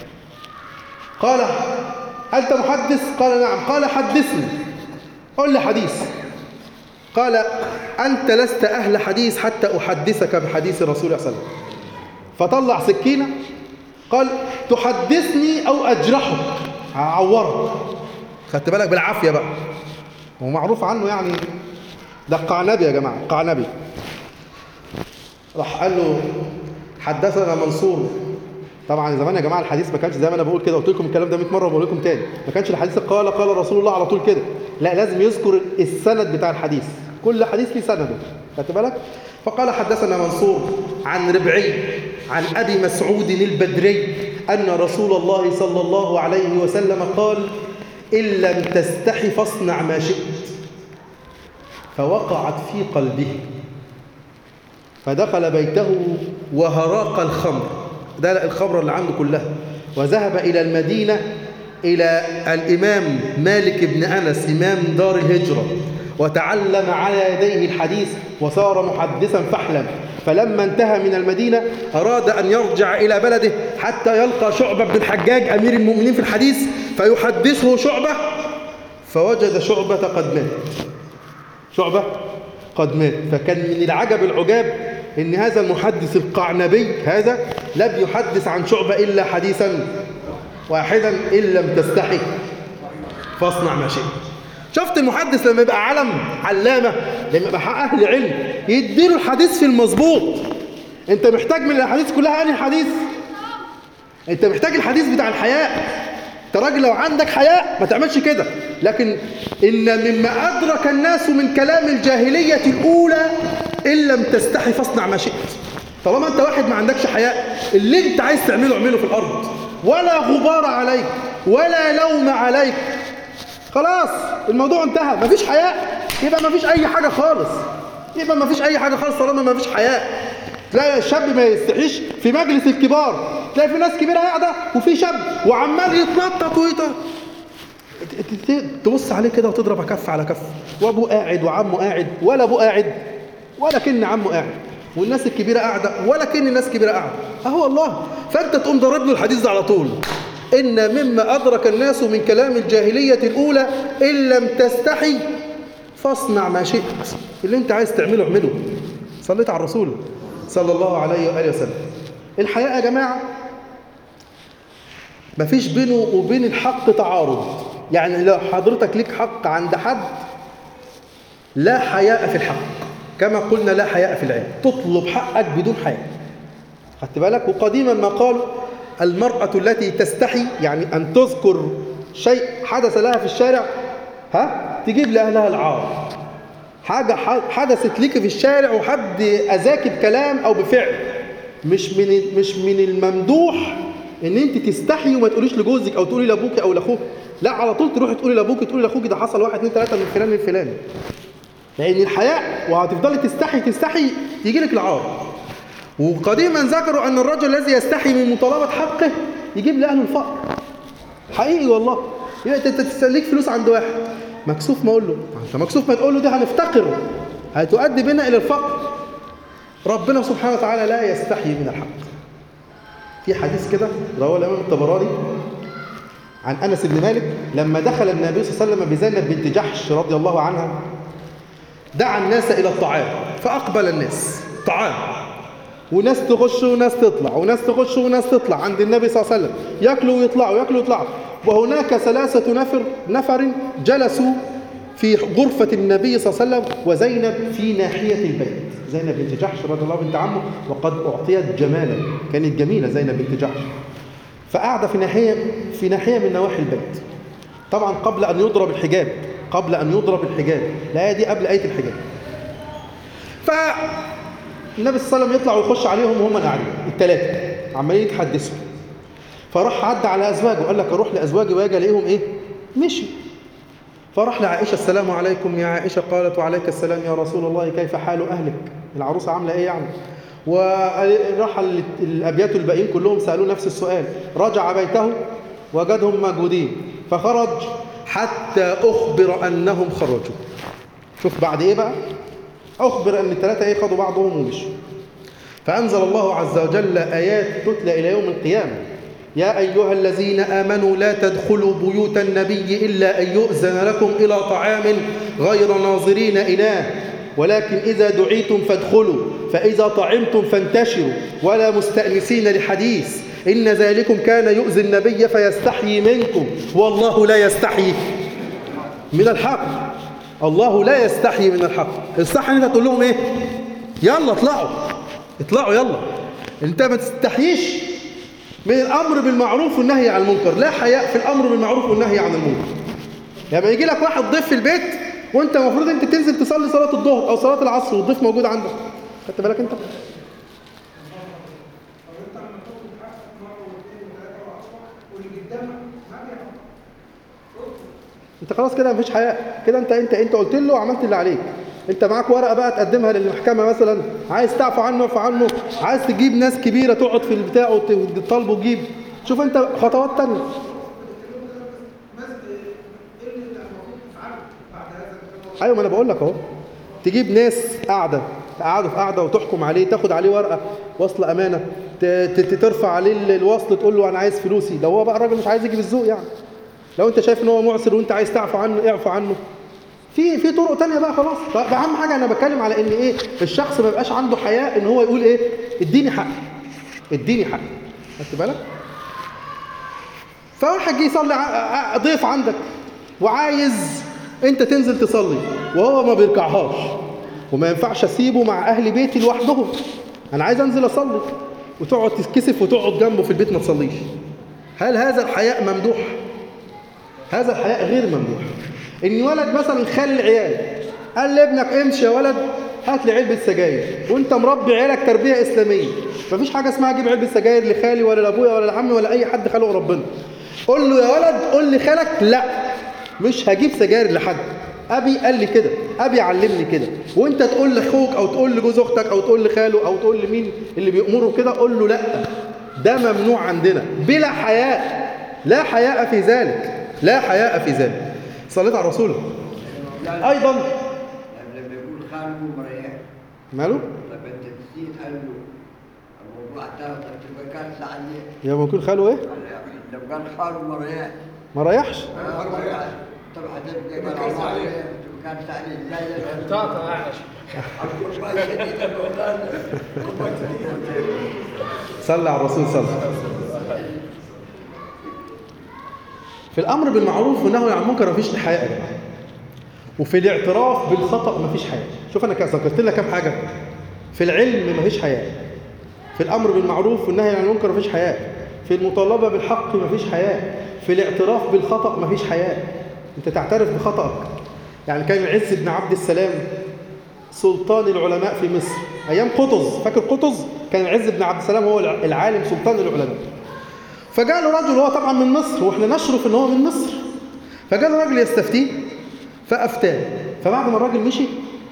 قال أنت محدث قال نعم قال حدثني قل لي حديث قال أنت لست أهل حديث حتى أحدثك بحديث رسول الله صلى الله عليه وسلم فطلع سكينة قال تحدثني أو أجرحك هعورك خدت بالك بالعافية بقى هو معروف عنه يعني ده قعنبي يا جماعة قعنبي راح قال له حدثنا منصور طبعا زمان يا جماعه الحديث ما كانش زي ما انا بقول كده قلت لكم الكلام ده 100 مره وبقول لكم تاني ما كانش الحديث قال قال رسول الله على طول كده لا لازم يذكر السند بتاع الحديث كل حديث ليه سنده خدت بالك فقال حدثنا منصور عن ربعي عن ابي مسعود البدري ان رسول الله صلى الله عليه وسلم قال ان لم تستحي فاصنع ما شئت فوقعت في قلبه فدخل بيته وهراق الخمر ده الخمر اللي عنده كلها وذهب إلى المدينة إلى الإمام مالك بن أنس إمام دار الهجرة وتعلم على يديه الحديث وصار محدثا فحلا فلما انتهى من المدينة أراد أن يرجع إلى بلده حتى يلقى شعبة بن الحجاج أمير المؤمنين في الحديث فيحدثه شعبة فوجد شعبة قد مات شعبة قد مات فكان من العجب العجاب ان هذا المحدث القعنبي هذا لم يحدث عن شعبة إلا حديثا واحدا إن لم تستحي فاصنع ما شئت شفت المحدث لما يبقى علم علامة لما يبقى أهل علم يديله الحديث في المظبوط انت محتاج من الأحاديث كلها أنهي حديث انت محتاج الحديث بتاع الحياء انت راجل لو عندك حياء ما تعملش كده لكن إن مما أدرك الناس من كلام الجاهلية الأولى إن لم تستحي فاصنع ما شئت طالما أنت واحد ما عندكش حياء اللي أنت عايز تعمله اعمله في الأرض ولا غبار عليك ولا لوم عليك خلاص الموضوع انتهى مفيش حياء يبقى مفيش أي حاجة خالص يبقى مفيش أي حاجة خالص طالما مفيش حياء تلاقي الشاب ما يستحيش في مجلس الكبار تلاقي في ناس كبيرة قاعدة وفي شاب وعمال يتنطط ويطط تبص عليه كده وتضرب كف على كف وابوه قاعد وعمه قاعد ولا ابوه قاعد ولا كن عمه قاعد والناس الكبيره قاعده ولا كن الناس كبيره قاعده اهو الله فانت تقوم ضارب له الحديث ده على طول ان مما ادرك الناس من كلام الجاهليه الاولى ان لم تستحي فاصنع ما شئت اللي انت عايز تعمله اعمله صليت على الرسول صلى الله عليه واله وسلم الحياء يا جماعه مفيش بينه وبين الحق تعارض يعني لو حضرتك ليك حق عند حد لا حياء في الحق كما قلنا لا حياء في العلم تطلب حقك بدون حياء خدت بالك وقديما ما قالوا المرأة التي تستحي يعني أن تذكر شيء حدث لها في الشارع ها تجيب لأهلها العار حاجة حدثت لك في الشارع وحد أذاك بكلام أو بفعل مش من مش من الممدوح ان انت تستحي وما تقوليش لجوزك او تقولي لابوك او لاخوك لا على طول تروحي تقولي لابوك تقولي لاخوك ده حصل واحد اثنين ثلاثه من فلان لفلان لان الحياء وهتفضلي تستحي تستحي يجي لك العار وقديما ذكروا ان الرجل الذي يستحي من مطالبه حقه يجيب لاهله الفقر حقيقي والله يبقى انت تستهلك فلوس عند واحد مكسوف ما اقول له انت مكسوف ما تقول له دي هنفتقر هتؤدي بنا الى الفقر ربنا سبحانه وتعالى لا يستحي من الحق في حديث كده رواه الامام الطبراني عن انس بن مالك لما دخل النبي صلى الله عليه وسلم بزينب بنت جحش رضي الله عنها دعا الناس الى الطعام فاقبل الناس طعام وناس تخش وناس تطلع وناس تخش وناس تطلع عند النبي صلى الله عليه وسلم ياكلوا ويطلعوا ياكلوا ويطلعوا وهناك ثلاثة نفر نفر جلسوا في غرفة النبي صلى الله عليه وسلم وزينب في ناحية البيت زينب بنت جحش رضي الله بنت عمه وقد أعطيت جمالا كانت جميلة زينب بنت جحش فقاعدة في ناحية في ناحية من نواحي البيت طبعا قبل أن يضرب الحجاب قبل أن يضرب الحجاب الآية دي قبل آية الحجاب فالنبي صلى الله عليه وسلم يطلع ويخش عليهم وهم قاعدين الثلاثة عمالين يتحدثوا فراح عدى على أزواجه قال لك أروح لأزواجي وأجي ألاقيهم إيه؟ مشي فراح لعائشة السلام عليكم يا عائشة قالت وعليك السلام يا رسول الله كيف حال أهلك العروسة عاملة إيه يعني وراح الأبيات الباقيين كلهم سألوه نفس السؤال رجع بيته وجدهم موجودين فخرج حتى أخبر أنهم خرجوا شوف بعد إيه بقى أخبر أن الثلاثة إيه خدوا بعضهم ومشوا فأنزل الله عز وجل آيات تتلى إلى يوم القيامة يا أيها الذين آمنوا لا تدخلوا بيوت النبي إلا أن يؤذن لكم إلى طعام غير ناظرين إناه ولكن إذا دعيتم فادخلوا فإذا طعمتم فانتشروا ولا مستأنسين لحديث إن ذلكم كان يؤذي النبي فيستحيي منكم والله لا يستحيي من الحق الله لا يستحيي من الحق الصح ان انت تقول لهم ايه يلا اطلعوا اطلعوا يلا انت ما تستحيش من الامر بالمعروف والنهي عن المنكر لا حياء في الامر بالمعروف والنهي عن المنكر لما يجي لك واحد ضيف في البيت وانت المفروض انت تنزل تصلي صلاه الظهر او صلاه العصر والضيف موجود عندك خدت بالك انت انت خلاص كده مفيش حياء كده انت انت انت قلت له وعملت اللي عليك انت معاك ورقه بقى تقدمها للمحكمه مثلا عايز تعفو عنه اعفو عنه عايز تجيب ناس كبيره تقعد في البتاع وتطالبه تجيب شوف انت خطوات تانية ايوه ما انا بقول لك اهو تجيب ناس قاعده تقعدوا في قاعده وتحكم عليه تاخد عليه ورقه وصل امانه ت- ت- ترفع عليه ال- الوصل تقول له انا عايز فلوسي لو هو بقى الراجل مش عايز يجي بالذوق يعني لو انت شايف ان هو معسر وانت عايز تعفو عنه اعفو عنه في في طرق تانية بقى خلاص طب اهم حاجه انا بتكلم على ان ايه الشخص ما يبقاش عنده حياء ان هو يقول ايه اديني حق اديني حق خدت بالك فواحد جه يصلي ع- ع- ضيف عندك وعايز انت تنزل تصلي وهو ما بيركعهاش وما ينفعش اسيبه مع اهل بيتي لوحدهم انا عايز انزل اصلي وتقعد تتكسف وتقعد جنبه في البيت ما تصليش هل هذا الحياء ممدوح هذا الحياء غير ممدوح ان ولد مثلا خال العيال قال لابنك امشي يا ولد هات لي علبه سجاير وانت مربي عيالك تربيه اسلاميه مفيش حاجه اسمها اجيب علبه سجاير لخالي ولا لابويا ولا لعمي ولا اي حد خلقه ربنا قول له يا ولد قول لخالك لا مش هجيب سجاير لحد ابي قال لي كده ابي علمني كده وانت تقول لاخوك او تقول لجوز اختك او تقول لخاله او تقول لمين اللي بيأمره كده قول له لا ده ممنوع عندنا بلا حياء لا حياء في ذلك لا حياء في ذلك صليت على الرسول ايضا لما يقول خاله مريح ماله طب انت نسيت قال له الموضوع ده طب تبقى كان ساعدني يا ما يكون خاله ايه لو كان خاله مريح ما ريحش طب هتبقى كان مريح تبقى كان ساعدني ازاي بطاقة أعلى القربان شديد القربان القربان شديد صلى على الرسول صلى في الامر بالمعروف والنهي عن المنكر مفيش حياء يا جماعه وفي الاعتراف بالخطا مفيش حياء شوف انا ذكرت لك كام حاجه في العلم مفيش حياء في الامر بالمعروف والنهي عن المنكر مفيش حياء في المطالبه بالحق مفيش حياء في الاعتراف بالخطا مفيش حياء انت تعترف بخطأك يعني كان العز بن عبد السلام سلطان العلماء في مصر ايام قطز فاكر قطز كان العز بن عبد السلام هو العالم سلطان العلماء فجاء له رجل هو طبعا من مصر واحنا نشرف ان هو من مصر فجاء له راجل يستفتيه فافتاه فبعد ما الراجل مشي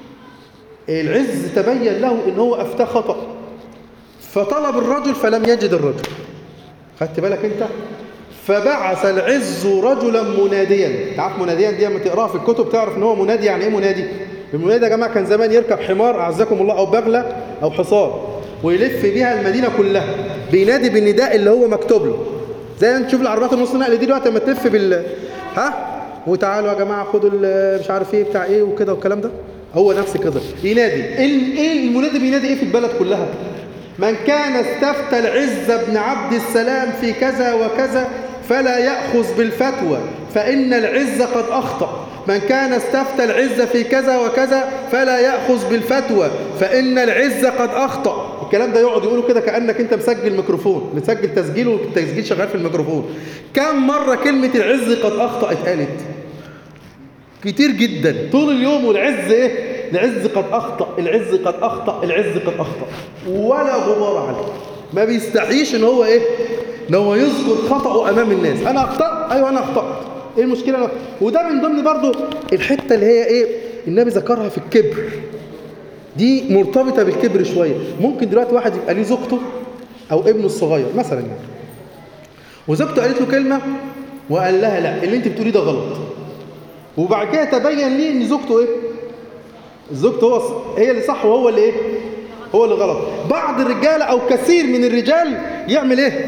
العز تبين له ان هو افتاه خطا فطلب الرجل فلم يجد الرجل خدت بالك انت فبعث العز رجلا مناديا تعرف مناديا دي لما تقراها في الكتب تعرف ان هو منادي يعني ايه منادي المنادي يا جماعه كان زمان يركب حمار اعزكم الله او بغله او حصان ويلف بيها المدينه كلها بينادي بالنداء اللي هو مكتوب له زي انت تشوف العربيات النص نقل دي دلوقتي لما تلف بال ها وتعالوا يا جماعه خدوا ال- مش عارف ايه بتاع ايه وكده والكلام ده هو نفس كده ينادي ايه ايه المنادي بينادي ايه في البلد كلها من كان استفتى العز بن عبد السلام في كذا وكذا فلا يأخذ بالفتوى فإن العز قد أخطأ من كان استفتى العز في كذا وكذا فلا يأخذ بالفتوى فإن العز قد أخطأ الكلام ده يقعد يقوله كده كأنك أنت مسجل ميكروفون مسجل تسجيل والتسجيل شغال في الميكروفون كم مرة كلمة العز قد أخطأ اتقالت كتير جدا طول اليوم والعز ايه العز قد اخطا العز قد اخطا العز قد اخطا ولا غبار عليه ما بيستحيش ان هو ايه ان هو يذكر خطأه امام الناس انا اخطات ايوه انا اخطات ايه المشكله أنا... وده من ضمن برضو الحته اللي هي ايه النبي ذكرها في الكبر دي مرتبطه بالكبر شويه ممكن دلوقتي واحد يبقى ليه زوجته او ابنه الصغير مثلا يعني وزوجته قالت له كلمه وقال لها لا اللي انت بتقوليه ده غلط وبعد كده تبين ليه ان زوجته ايه زوجته هو هي اللي صح وهو اللي ايه هو اللي غلط بعض الرجاله او كثير من الرجال يعمل ايه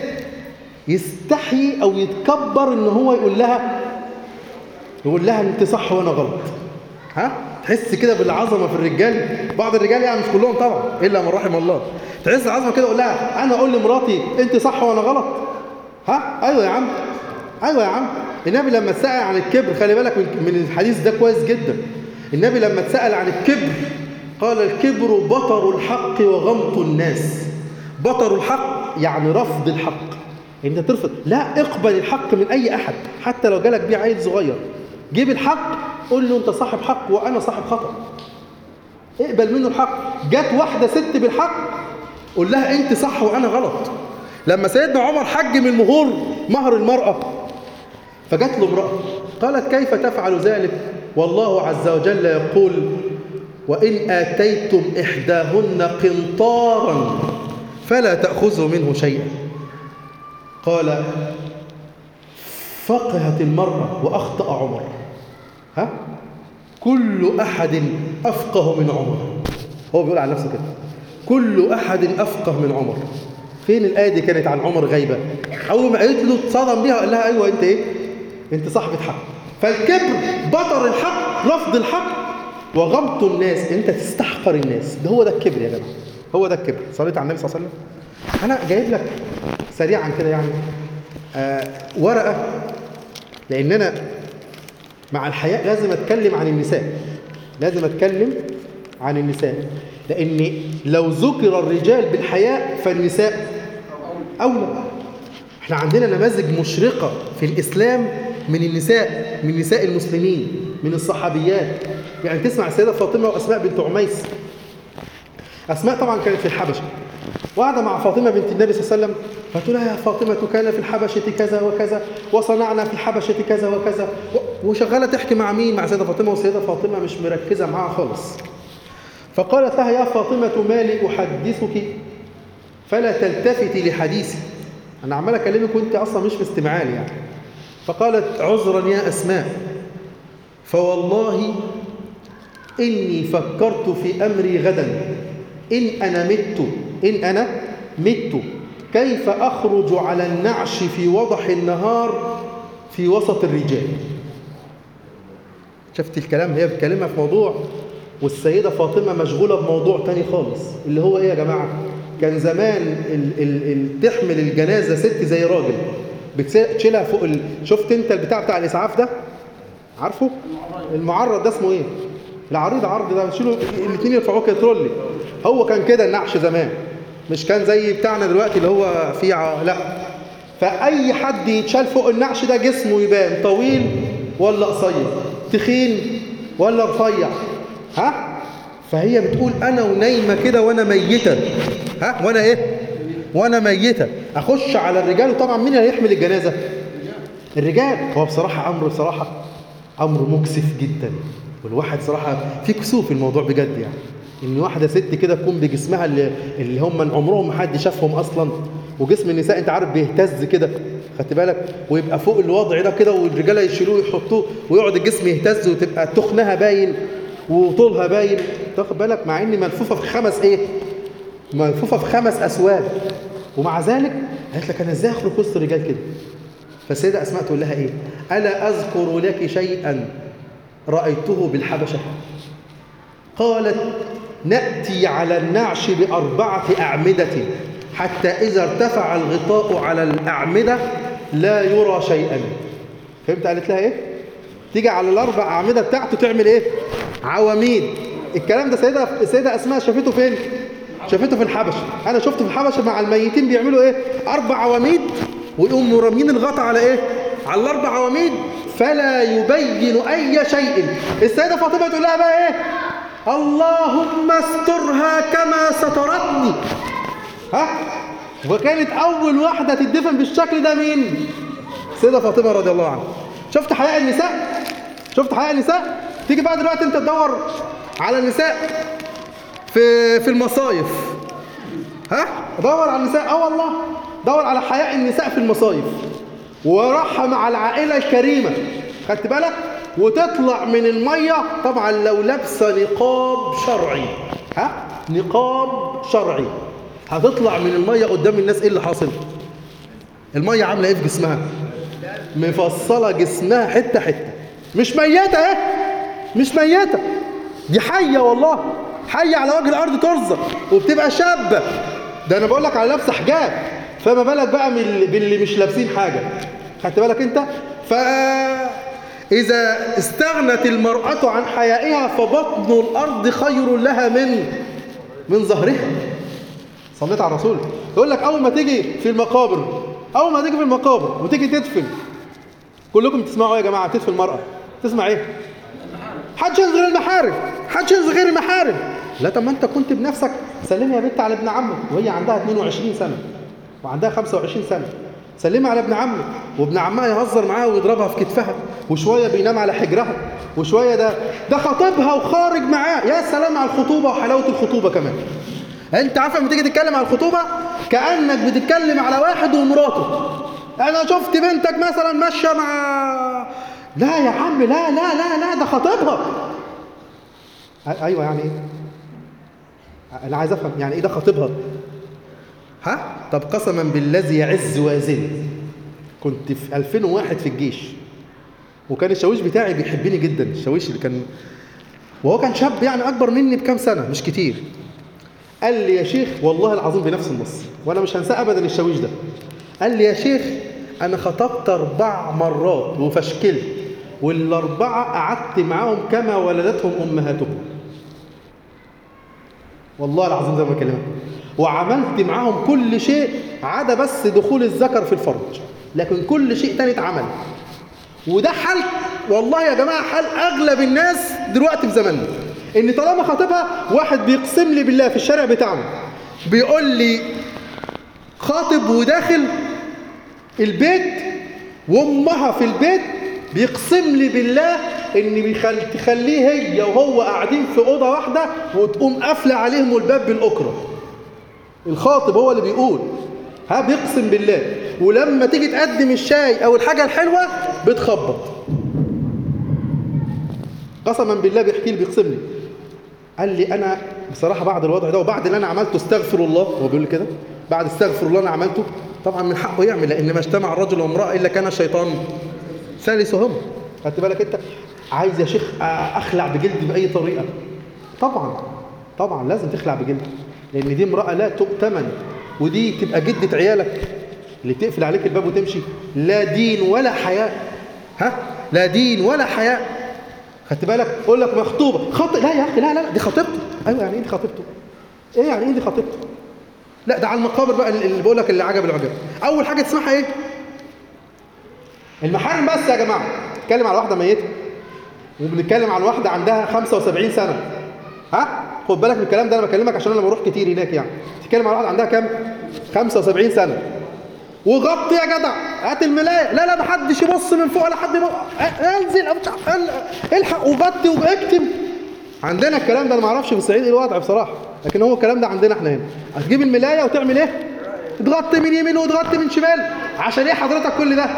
يستحي او يتكبر ان هو يقول لها يقول لها انت صح وانا غلط ها تحس كده بالعظمه في الرجال بعض الرجال يعني مش كلهم طبعا الا من رحم الله تحس العظمه كده يقول لها انا اقول لمراتي انت صح وانا غلط ها ايوه يا عم ايوه يا عم النبي لما اتسال عن الكبر خلي بالك من من الحديث ده كويس جدا النبي لما اتسال عن الكبر قال الكبر بطر الحق وغمط الناس بطر الحق يعني رفض الحق انت ترفض لا اقبل الحق من اي احد حتى لو جالك بيه عيل صغير جيب الحق قول له انت صاحب حق وانا صاحب خطا اقبل منه الحق جت واحده ست بالحق قول لها انت صح وانا غلط لما سيدنا عمر حجم المهور مهر المراه فجت له امراه قالت كيف تفعل ذلك والله عز وجل يقول وان اتيتم احداهن قنطارا فلا تاخذوا منه شيئا قال فقهت المرأة وأخطأ عمر ها كل أحد أفقه من عمر هو بيقول على نفسه كده كل أحد أفقه من عمر فين الآية دي كانت عن عمر غايبة أول ما قالت له اتصدم بيها وقال لها أيوة أنت إيه أنت صاحبة حق فالكبر بطر الحق رفض الحق وغمط الناس أنت تستحقر الناس ده هو ده الكبر يا جماعة هو ده الكبر صليت على النبي صلى الله عليه وسلم أنا جايب لك سريعا كده يعني آه ورقة لأن أنا مع الحياء لازم أتكلم عن النساء لازم أتكلم عن النساء لأن لو ذكر الرجال بالحياء فالنساء أولى احنا عندنا نماذج مشرقة في الإسلام من النساء من نساء المسلمين من الصحابيات يعني تسمع السيدة فاطمة وأسماء بنت عميس أسماء طبعا كانت في الحبشة وقاعدة مع فاطمة بنت النبي صلى الله عليه وسلم فتقول لها يا فاطمة كان في الحبشة كذا وكذا وصنعنا في الحبشة كذا وكذا وشغالة تحكي مع مين مع سيدة فاطمة والسيدة فاطمة مش مركزة معاها خالص فقالت لها يا فاطمة ما لي أحدثك فلا تلتفتي لحديثي أنا عمال أكلمك وأنت أصلا مش مستمعالي يعني فقالت عذرا يا أسماء فوالله إني فكرت في أمري غدا إن أنا مت إن أنا مت كيف أخرج على النعش في وضح النهار في وسط الرجال شفت الكلام هي بتكلمها في موضوع والسيدة فاطمة مشغولة بموضوع تاني خالص اللي هو إيه يا جماعة كان زمان ال ال ال تحمل الجنازة ست زي راجل بتشيلها فوق ال... شفت انت البتاع بتاع الإسعاف ده عارفه المعرض ده اسمه ايه العريض عرض ده بتشيله الاثنين يرفعوه كده ترولي هو كان كده النعش زمان مش كان زي بتاعنا دلوقتي اللي هو فيه ع... لا فأي حد يتشال فوق النعش ده جسمه يبان طويل ولا قصير تخين ولا رفيع ها فهي بتقول انا ونايمه كده وانا ميته ها وانا ايه وانا ميته اخش على الرجال وطبعا مين اللي هيحمل الجنازه الرجال هو بصراحه امر بصراحه امر مكسف جدا والواحد صراحه في كسوف الموضوع بجد يعني ان واحده ست كده تكون بجسمها اللي, اللي هم من عمرهم ما حد شافهم اصلا وجسم النساء انت عارف بيهتز كده خدت بالك ويبقى فوق الوضع ده كده والرجاله يشيلوه يحطوه ويقعد الجسم يهتز وتبقى تخنها باين وطولها باين تاخد بالك مع ان ملفوفه في خمس ايه ملفوفه في خمس اسواد ومع ذلك قالت لك انا ازاي اخرج وسط الرجال كده فالسيده اسماء تقول لها ايه الا اذكر لك شيئا رايته بالحبشه قالت ناتي على النعش باربعه اعمده حتى اذا ارتفع الغطاء على الاعمده لا يرى شيئا فهمت قالت لها ايه تيجي على الاربع اعمده بتاعته تعمل ايه عواميد الكلام ده سيدة السيدة أسماء شافته فين؟ شافته في الحبشة أنا شفته في الحبشة مع الميتين بيعملوا إيه؟ أربع عواميد ويقوموا رامين الغطا على إيه؟ على الأربع عواميد فلا يبين أي شيء السيدة فاطمة تقول لها بقى إيه؟ اللهم استرها كما سترتني ها؟ وكانت أول واحدة تدفن بالشكل ده مين؟ السيدة فاطمة رضي الله عنها شفت حياء النساء؟ شفت حياء النساء؟ تيجي بقى دلوقتي انت تدور على النساء في في المصايف ها دور على النساء اه والله دور على حياء النساء في المصايف وراحة مع العائلة الكريمة خدت بالك وتطلع من المية طبعا لو لابسة نقاب شرعي ها نقاب شرعي هتطلع من المية قدام الناس ايه اللي حاصل المية عاملة ايه في جسمها مفصلة جسمها حتة حتة مش ميتة ايه مش ميتة دي حية والله حية على وجه الأرض ترزق وبتبقى شابة ده أنا بقول لك على لابسة حجاب فما بالك بقى من اللي- باللي مش لابسين حاجة خدت بالك أنت فإذا استغنت المرأة عن حيائها فبطن الأرض خير لها من من ظهرها صليت على الرسول يقول لك أول ما تيجي في المقابر أول ما تيجي في المقابر وتيجي تدفن كلكم تسمعوا إيه يا جماعة تدفن المرأة تسمع إيه حدش ينزل غير المحارم حدش ينزل غير المحارم لا طب ما انت كنت بنفسك سلمي يا بنت على ابن عمك وهي عندها 22 سنه وعندها 25 سنه سلمي على ابن عمك وابن عمها يهزر معاها ويضربها في كتفها وشويه بينام على حجرها وشويه ده ده خطيبها وخارج معاه يا سلام على الخطوبه وحلاوه الخطوبه كمان انت عارف لما تيجي تتكلم على الخطوبه كانك بتتكلم على واحد ومراته انا شفت بنتك مثلا ماشيه مع لا يا عم لا لا لا لا ده خطيبها أ- ايوه يعني ايه انا عايز افهم يعني ايه ده خطيبها ها طب قسما بالذي يعز ويذل كنت في 2001 في الجيش وكان الشاويش بتاعي بيحبني جدا الشاويش اللي كان وهو كان شاب يعني اكبر مني بكام سنه مش كتير قال لي يا شيخ والله العظيم بنفس النص وانا مش هنساه ابدا الشاويش ده قال لي يا شيخ انا خطبت اربع مرات وفشكلت والاربعه قعدت معاهم كما ولدتهم امهاتهم والله العظيم زي ما بكلمك وعملت معاهم كل شيء عدا بس دخول الذكر في الفرج لكن كل شيء تاني اتعمل وده حال والله يا جماعه حال اغلب الناس دلوقتي في زماننا ان طالما خاطبها واحد بيقسم لي بالله في الشارع بتاعنا بيقول لي خاطب وداخل البيت وامها في البيت بيقسم لي بالله ان بيخل... تخليه هي وهو قاعدين في اوضه واحده وتقوم قافله عليهم الباب بالاكره الخاطب هو اللي بيقول ها بيقسم بالله ولما تيجي تقدم الشاي او الحاجه الحلوه بتخبط قسما بالله بيحكي لي بيقسم لي قال لي انا بصراحه بعد الوضع ده وبعد اللي انا عملته استغفر الله هو بيقول لي كده بعد استغفر الله انا عملته طبعا من حقه يعمل لان ما اجتمع الرجل وامراه الا كان الشيطان ثالثهم خدت بالك انت عايز يا شيخ اخلع بجلدي باي طريقه طبعا طبعا لازم تخلع بجلدك لان دي امراه لا تؤتمن ودي تبقى جده عيالك اللي تقفل عليك الباب وتمشي لا دين ولا حياء ها لا دين ولا حياء خدت بالك اقول لك مخطوبه خط لا يا اخي لا لا لا دي خطيبته ايوه يعني ايه دي خطيبته ايه يعني ايه دي خطيبته لا ده على المقابر بقى اللي بقول لك اللي عجب العجب اول حاجه تسمعها ايه المحارم بس يا جماعه نتكلم على واحده ميته وبنتكلم عن واحده عندها 75 سنه ها خد بالك من الكلام ده انا بكلمك عشان انا بروح كتير هناك يعني تتكلم على واحده عندها كام 75 سنه وغطي يا جدع هات الملايه لا لا محدش يبص من فوق ولا حد يبص انزل الحق وغطي واكتم عندنا الكلام ده انا ما اعرفش في الصعيد ايه الوضع بصراحه لكن هو الكلام ده عندنا احنا هنا هتجيب الملايه وتعمل ايه تغطي من يمين وتغطي من شمال عشان ايه حضرتك كل ده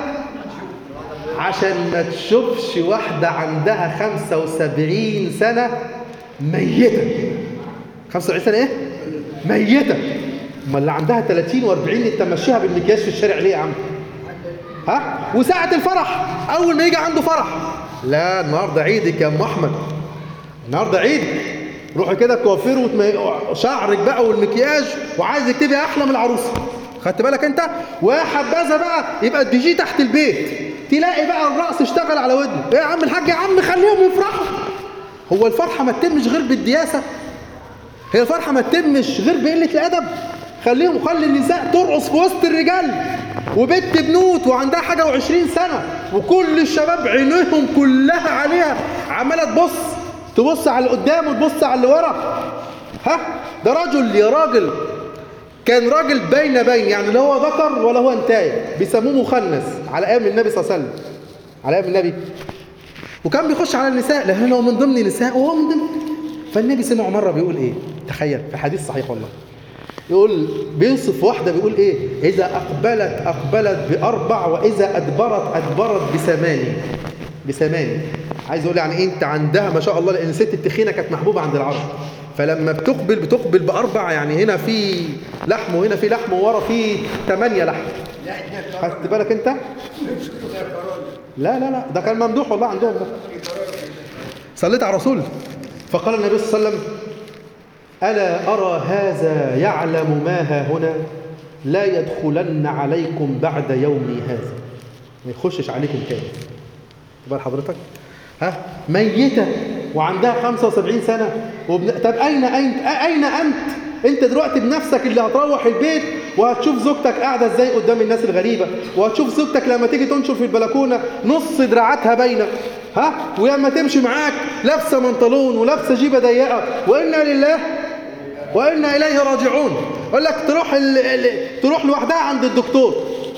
عشان ما تشوفش واحدة عندها 75 سنة ميتة 75 سنة ايه؟ ميتة امال اللي عندها 30 و40 تمشيها بالمكياج في الشارع ليه يا عم؟ ها؟ وساعة الفرح أول ما يجي عنده فرح لا النهارده عيدك يا أم أحمد النهارده عيدك روحي كده كوافير وتم... شعرك بقى والمكياج وعايزك تبقى أحلى من العروسة خدت بالك أنت؟ وحبذا بقى يبقى الدي جي تحت البيت تلاقي بقى الرقص اشتغل على ودنه ايه يا عم الحاج يا عم خليهم يفرحوا هو الفرحه ما تتمش غير بالدياسه هي الفرحه ما تتمش غير بقله الادب خليهم خلي النساء ترقص في وسط الرجال وبنت بنوت وعندها حاجه وعشرين سنه وكل الشباب عينيهم كلها عليها عماله تبص تبص على اللي قدام وتبص على اللي ورا ها ده رجل يا راجل كان راجل بين بين يعني لا هو ذكر ولا هو انتايه بيسموه مخنث على ايام النبي صلى الله عليه وسلم على ايام النبي وكان بيخش على النساء لان هو من ضمن نساء وهو من ضمن فالنبي سمعه مره بيقول ايه تخيل في حديث صحيح والله يقول بيوصف واحده بيقول ايه اذا اقبلت اقبلت باربع واذا ادبرت ادبرت بثماني بثماني عايز اقول يعني ايه انت عندها ما شاء الله لان الست التخينه كانت محبوبه عند العرب فلما بتقبل بتقبل بأربع يعني هنا في لحم وهنا في لحم وورا في ثمانية لحم خدت بالك انت لا لا لا ده كان ممدوح والله عندهم ده صليت على الرسول فقال النبي صلى الله عليه وسلم ألا أرى هذا يعلم ما ها هنا لا يدخلن عليكم بعد يومي هذا ما يخشش عليكم تاني بال حضرتك ها ميتة وعندها 75 سنة وبن... طب أين أنت أين أنت أنت دلوقتي بنفسك اللي هتروح البيت وهتشوف زوجتك قاعدة ازاي قدام الناس الغريبة وهتشوف زوجتك لما تيجي تنشر في البلكونة نص دراعاتها باينة ها ولما تمشي معاك لابسة منطلون ولابسة جيبة ضيقة وإنا لله وإنا إليه راجعون يقول لك تروح ال... ال... تروح لوحدها عند الدكتور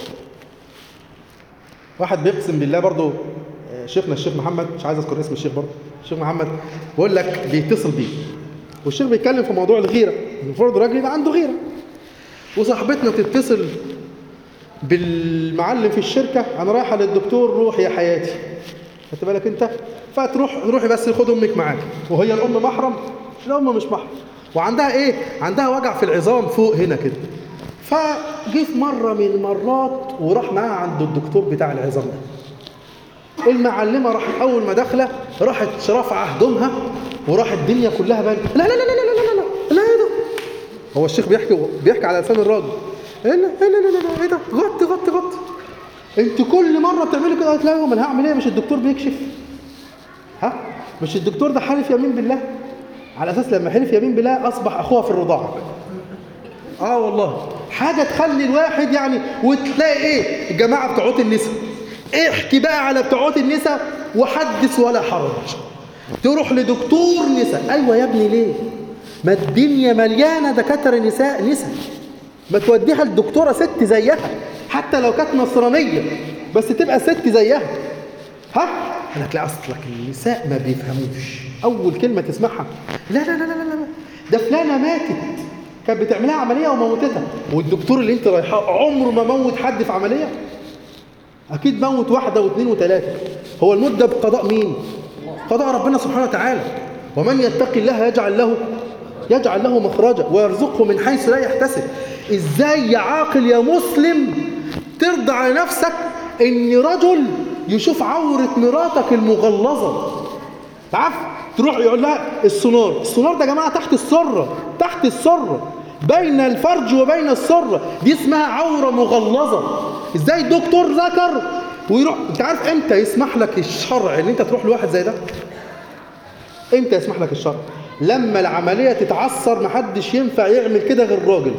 واحد بيقسم بالله برضه شيخنا الشيخ محمد مش عايز اذكر اسم الشيخ برضه الشيخ محمد بيقول لك بيتصل بيه والشيخ بيتكلم في موضوع الغيره المفروض الراجل يبقى عنده غيره وصاحبتنا تتصل بالمعلم في الشركه انا رايحه للدكتور روح يا حياتي خدت بالك انت فتروح روحي بس خد امك معاك وهي الام محرم الام مش محرم وعندها ايه عندها وجع في العظام فوق هنا كده فجه في مره من المرات وراح معاها عند الدكتور بتاع العظام ده المعلمه راحت اول ما داخله راحت رافعه هدومها وراحت الدنيا كلها بان لا لا لا لا لا لا لا لا لا ايه ده هو الشيخ بيحكي بيحكي على لسان الراجل ايه لا لا لا لا لا ايه ده غطي غطي غطي انت كل مره بتعملي كده قالت لا ما انا هعمل ايه مش الدكتور بيكشف ها مش الدكتور ده حالف يمين بالله على اساس لما حلف يمين بالله اصبح اخوها في الرضاعه اه والله حاجه تخلي الواحد يعني وتلاقي ايه الجماعه بتوعات النساء احكي بقى على بتوعات النساء وحدث ولا حرج تروح لدكتور نساء ايوه يا ابني ليه ما الدنيا مليانه دكاتره نساء نساء ما توديها لدكتوره ست زيها حتى لو كانت نصرانيه بس تبقى ست زيها ها انا تلاقي اصلك النساء ما بيفهموش اول كلمه تسمعها لا لا لا لا لا لا ده فلانه ماتت كانت بتعملها عمليه وموتتها والدكتور اللي انت رايحاه عمره ما موت حد في عمليه اكيد موت واحده واثنين وثلاثه هو الموت ده بقضاء مين قضاء ربنا سبحانه وتعالى ومن يتق الله يجعل له يجعل له مخرجا ويرزقه من حيث لا يحتسب ازاي يا عاقل يا مسلم ترضى على نفسك ان رجل يشوف عورة مراتك المغلظة تعرف تروح يقول لها السونار السونار ده يا جماعة تحت السرة تحت السرة بين الفرج وبين السرة دي اسمها عورة مغلظة ازاي الدكتور ذكر ويروح انت عارف امتى يسمح لك الشرع ان انت تروح لواحد زي ده امتى يسمح لك الشرع لما العملية تتعثر محدش ينفع يعمل كده غير راجل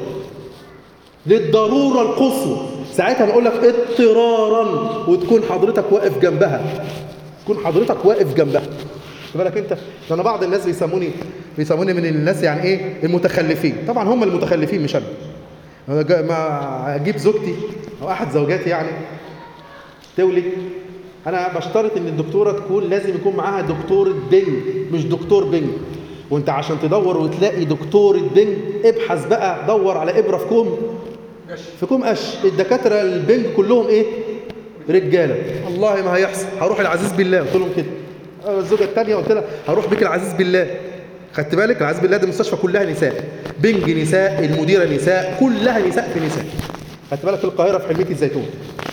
للضرورة القصوى ساعتها نقول لك اضطرارا وتكون حضرتك واقف جنبها تكون حضرتك واقف جنبها خد بالك انت ده انا بعض الناس بيسموني بيسموني من الناس يعني ايه المتخلفين طبعا هم المتخلفين مش انا انا جا- ما اجيب زوجتي او احد زوجاتي يعني تولد انا بشترط ان الدكتوره تكون لازم يكون معاها دكتوره بنج مش دكتور بنج وانت عشان تدور وتلاقي دكتوره بنج ابحث بقى دور على ابره في كوم في كوم قش الدكاتره البنج كلهم ايه رجاله والله ما هيحصل هروح العزيز بالله قلت لهم كده أه، الزوجه الثانيه قلت لها هروح بيك العزيز بالله خدت بالك العزيز بالله دي مستشفى كلها نساء بنج نساء المديره نساء كلها نساء في نساء خدت بالك في القاهره في حلميه الزيتون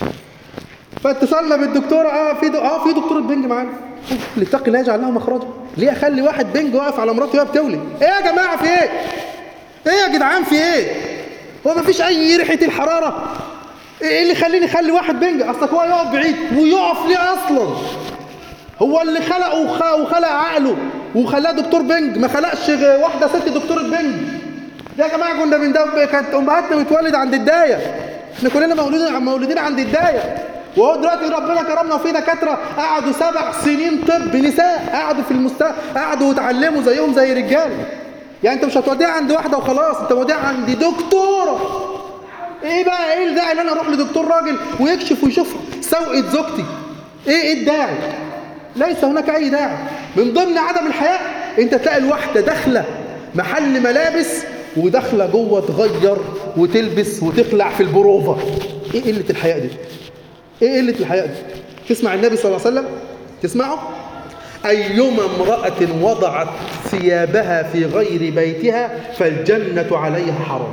فاتصلنا بالدكتوره اه في دو... اه في دكتوره بنج معانا لاتقي الله يجعل له مخرجا ليه اخلي واحد بنج واقف على مراته وهي بتولد ايه يا جماعه في ايه ايه يا جدعان في ايه هو مفيش اي ريحه الحراره ايه اللي يخليني اخلي واحد بنج اصلك هو يقف بعيد ويقف ليه اصلا هو اللي خلقه وخ- وخلق عقله وخلاه دكتور بنج ما خلقش غ- واحده ست دكتوره بنج يا جماعه كنا بندب كانت امهاتنا بتولد عند الدايه احنا كلنا مولودين مولودين عند الدايه وهو دلوقتي ربنا كرمنا وفي دكاتره قعدوا سبع سنين طب نساء قعدوا في المست قعدوا وتعلموا زيهم زي رجال يعني انت مش هتوديها عند واحده وخلاص انت موديها عند دكتوره ايه بقى ايه الداعي ان انا اروح لدكتور راجل ويكشف ويشوف سوءة زوجتي ايه ايه الداعي ليس هناك اي داعي من ضمن عدم الحياء انت تلاقي الواحده داخله محل ملابس وداخله جوه تغير وتلبس وتخلع في البروفه ايه قله الحياء دي ايه قله الحياء دي تسمع النبي صلى الله عليه وسلم تسمعه ايما امراه وضعت ثيابها في غير بيتها فالجنه عليها حرام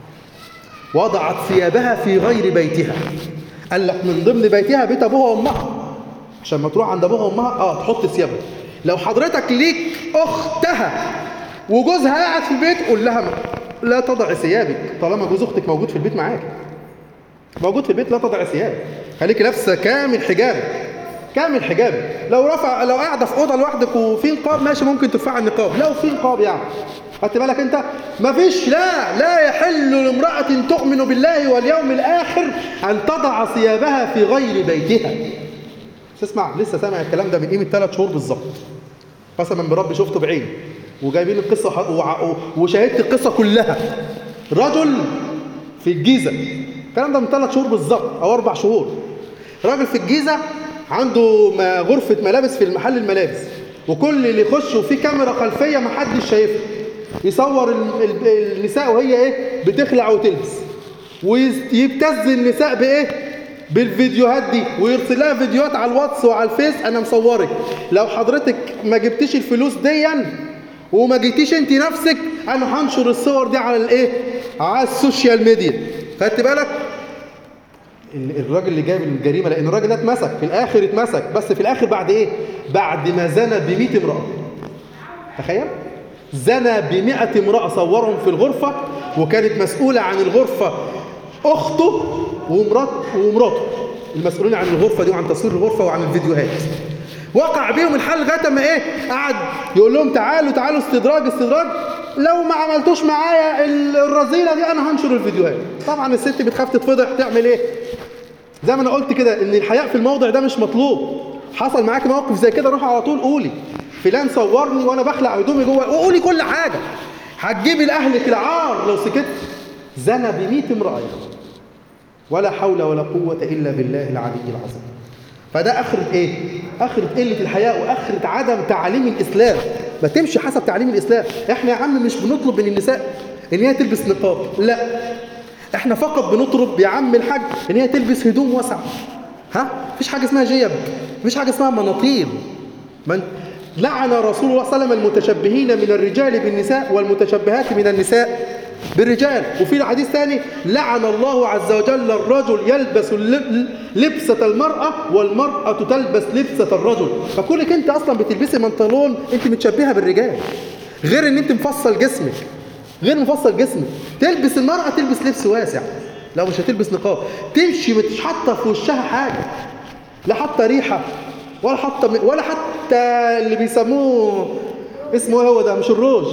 وضعت ثيابها في غير بيتها قال لك من ضمن بيتها بيت ابوها وامها عشان ما تروح عند ابوها وامها اه تحط ثيابها لو حضرتك ليك اختها وجوزها قاعد في البيت قول لها لا تضع ثيابك طالما جوز اختك موجود في البيت معاك موجود في البيت لا تضع ثيابك خليك لابسه كامل حجاب كامل حجاب لو رفع لو قاعده في اوضه لوحدك وفي نقاب ماشي ممكن ترفع النقاب لو في نقاب يعني خدت بالك انت مفيش لا لا يحل لامراه تؤمن بالله واليوم الاخر ان تضع ثيابها في غير بيتها تسمع لسه سامع الكلام ده من قيمه ثلاث شهور بالظبط قسما بربي شفته بعيني وجايبين القصه ح- وع- وشاهدت القصه كلها رجل في الجيزه الكلام ده من ثلاث شهور بالظبط او اربع شهور راجل في الجيزه عنده ما- غرفه ملابس في المحل الملابس وكل اللي يخش وفي كاميرا خلفيه ما حدش شايفها يصور ال- ال- النساء وهي ايه بتخلع وتلبس ويبتز النساء بايه بالفيديوهات دي ويرسل لها فيديوهات على الواتس وعلى الفيس انا مصورك لو حضرتك ما جبتيش الفلوس ديا وما جيتيش انت نفسك انا هنشر الصور دي على الايه على السوشيال ميديا خدت بالك ال- الراجل اللي جايب الجريمه لان الراجل ده اتمسك في الاخر اتمسك بس في الاخر بعد ايه بعد ما زنى ب 100 امراه تخيل زنى ب 100 امراه صورهم في الغرفه وكانت مسؤوله عن الغرفه اخته ومرات ومراته المسؤولين عن الغرفه دي وعن تصوير الغرفه وعن الفيديوهات وقع بيهم الحل لغايه ما ايه قعد يقول لهم تعالوا تعالوا استدراج استدراج لو ما عملتوش معايا ال- الرذيله دي انا هنشر الفيديوهات طبعا الست بتخاف تتفضح تعمل ايه زي ما انا قلت كده ان الحياء في الموضع ده مش مطلوب حصل معاك موقف زي كده روح على طول قولي فلان صورني وانا بخلع هدومي جوه وقولي كل حاجه هتجيبي لاهلك العار لو سكت زنى ب 100 امراه ولا حول ولا قوه الا بالله العلي العظيم فده اخره ايه اخره قله الحياء واخره عدم تعليم الاسلام ما تمشي حسب تعليم الاسلام احنا يا عم مش بنطلب من النساء ان هي تلبس نقاب لا احنا فقط بنطلب يا عم الحاج ان هي تلبس هدوم واسعه ها مفيش حاجه اسمها جيب مفيش حاجه اسمها مناطيل من لعن رسول الله صلى الله عليه وسلم المتشبهين من الرجال بالنساء والمتشبهات من النساء بالرجال وفي حديث ثاني لعن الله عز وجل الرجل يلبس اللب- لبسة المرأة والمرأة تلبس لبسة الرجل فكونك انت اصلا بتلبسي بنطلون انت متشبهة بالرجال غير ان انت مفصل جسمك غير مفصل جسمك تلبس المرأة تلبس لبس واسع لو مش هتلبس نقاب تمشي مش حاطة في وشها حاجة لا حاطة ريحة ولا حاطة ولا حتى اللي بيسموه اسمه ايه هو ده مش الروج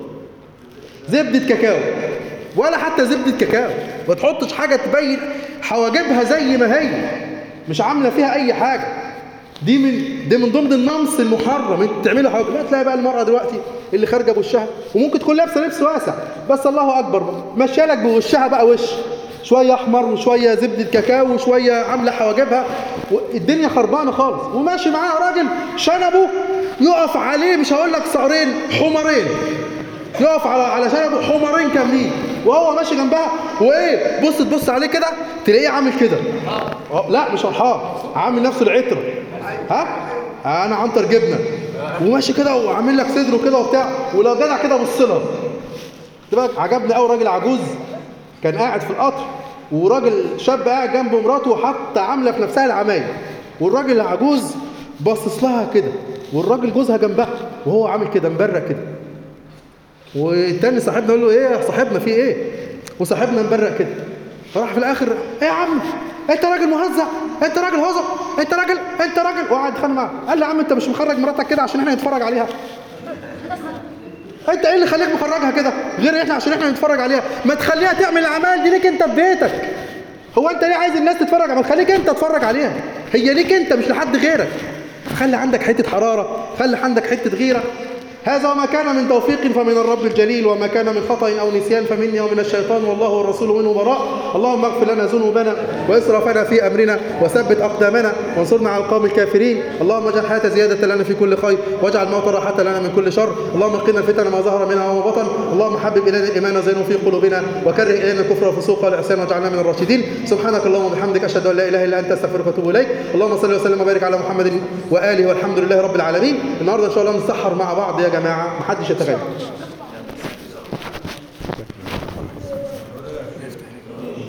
زبدة كاكاو ولا حتى زبدة كاكاو ما تحطش حاجة تبين حواجبها زي ما هي مش عاملة فيها أي حاجة دي من دي من ضمن النمص المحرم انت تعمله حواجب لا تلاقي بقى المرأة دلوقتي اللي خارجة بوشها وممكن تكون لابسة لبس واسع بس الله أكبر بقى ماشية لك بوشها بقى وش شوية أحمر وشوية زبدة كاكاو وشوية عاملة حواجبها الدنيا خربانة خالص وماشي معاها راجل شنبه يقف عليه مش هقول لك صقرين حمرين يقف على على شنبه حمرين كاملين وهو ماشي جنبها وايه بص تبص عليه كده تلاقيه عامل كده اه لا مش فرحان عامل نفسه العطر ها انا عنتر جبنه وماشي كده وعامل لك صدره كده وبتاع ولو جدع كده بص لها تبقى عجبني قوي راجل عجوز كان قاعد في القطر وراجل شاب قاعد جنب مراته وحتى عامله في نفسها العمايل والراجل العجوز باصص لها كده والراجل جوزها جنبها وهو عامل كده مبرق كده والتاني صاحبنا يقول له ايه يا صاحبنا في ايه وصاحبنا مبرق كده فراح في الاخر ايه يا عم انت راجل مهزأ انت راجل هزق انت راجل انت راجل وقعد يتخانق معاه قال له يا عم انت مش مخرج مراتك كده عشان احنا نتفرج عليها انت ايه اللي خليك مخرجها كده غير احنا عشان احنا نتفرج عليها ما تخليها تعمل الاعمال دي ليك انت في بيتك هو انت ليه عايز الناس تتفرج ما تخليك انت تتفرج عليها هي ليك انت مش لحد غيرك خلي عندك حته حراره خلي عندك حته غيره هذا وما كان من توفيق فمن الرب الجليل وما كان من خطأ أو نسيان فمني ومن الشيطان والله والرسول منه براء اللهم اغفر لنا ذنوبنا وإسرافنا في أمرنا وثبت أقدامنا وانصرنا على القوم الكافرين اللهم اجعل الحياة زيادة لنا في كل خير واجعل الموت راحة لنا من كل شر اللهم قنا الفتن ما ظهر منها وما بطن اللهم حبب إلينا الإيمان زينه في قلوبنا وكره إلينا الكفر والفسوق والعصيان واجعلنا من الراشدين سبحانك اللهم وبحمدك أشهد أن لا إله إلا أنت أستغفرك وأتوب إليك اللهم صل وسلم وبارك على محمد وآله والحمد لله رب العالمين النهارده إن شاء الله نسحر مع بعض يا جماعة محدش يتغير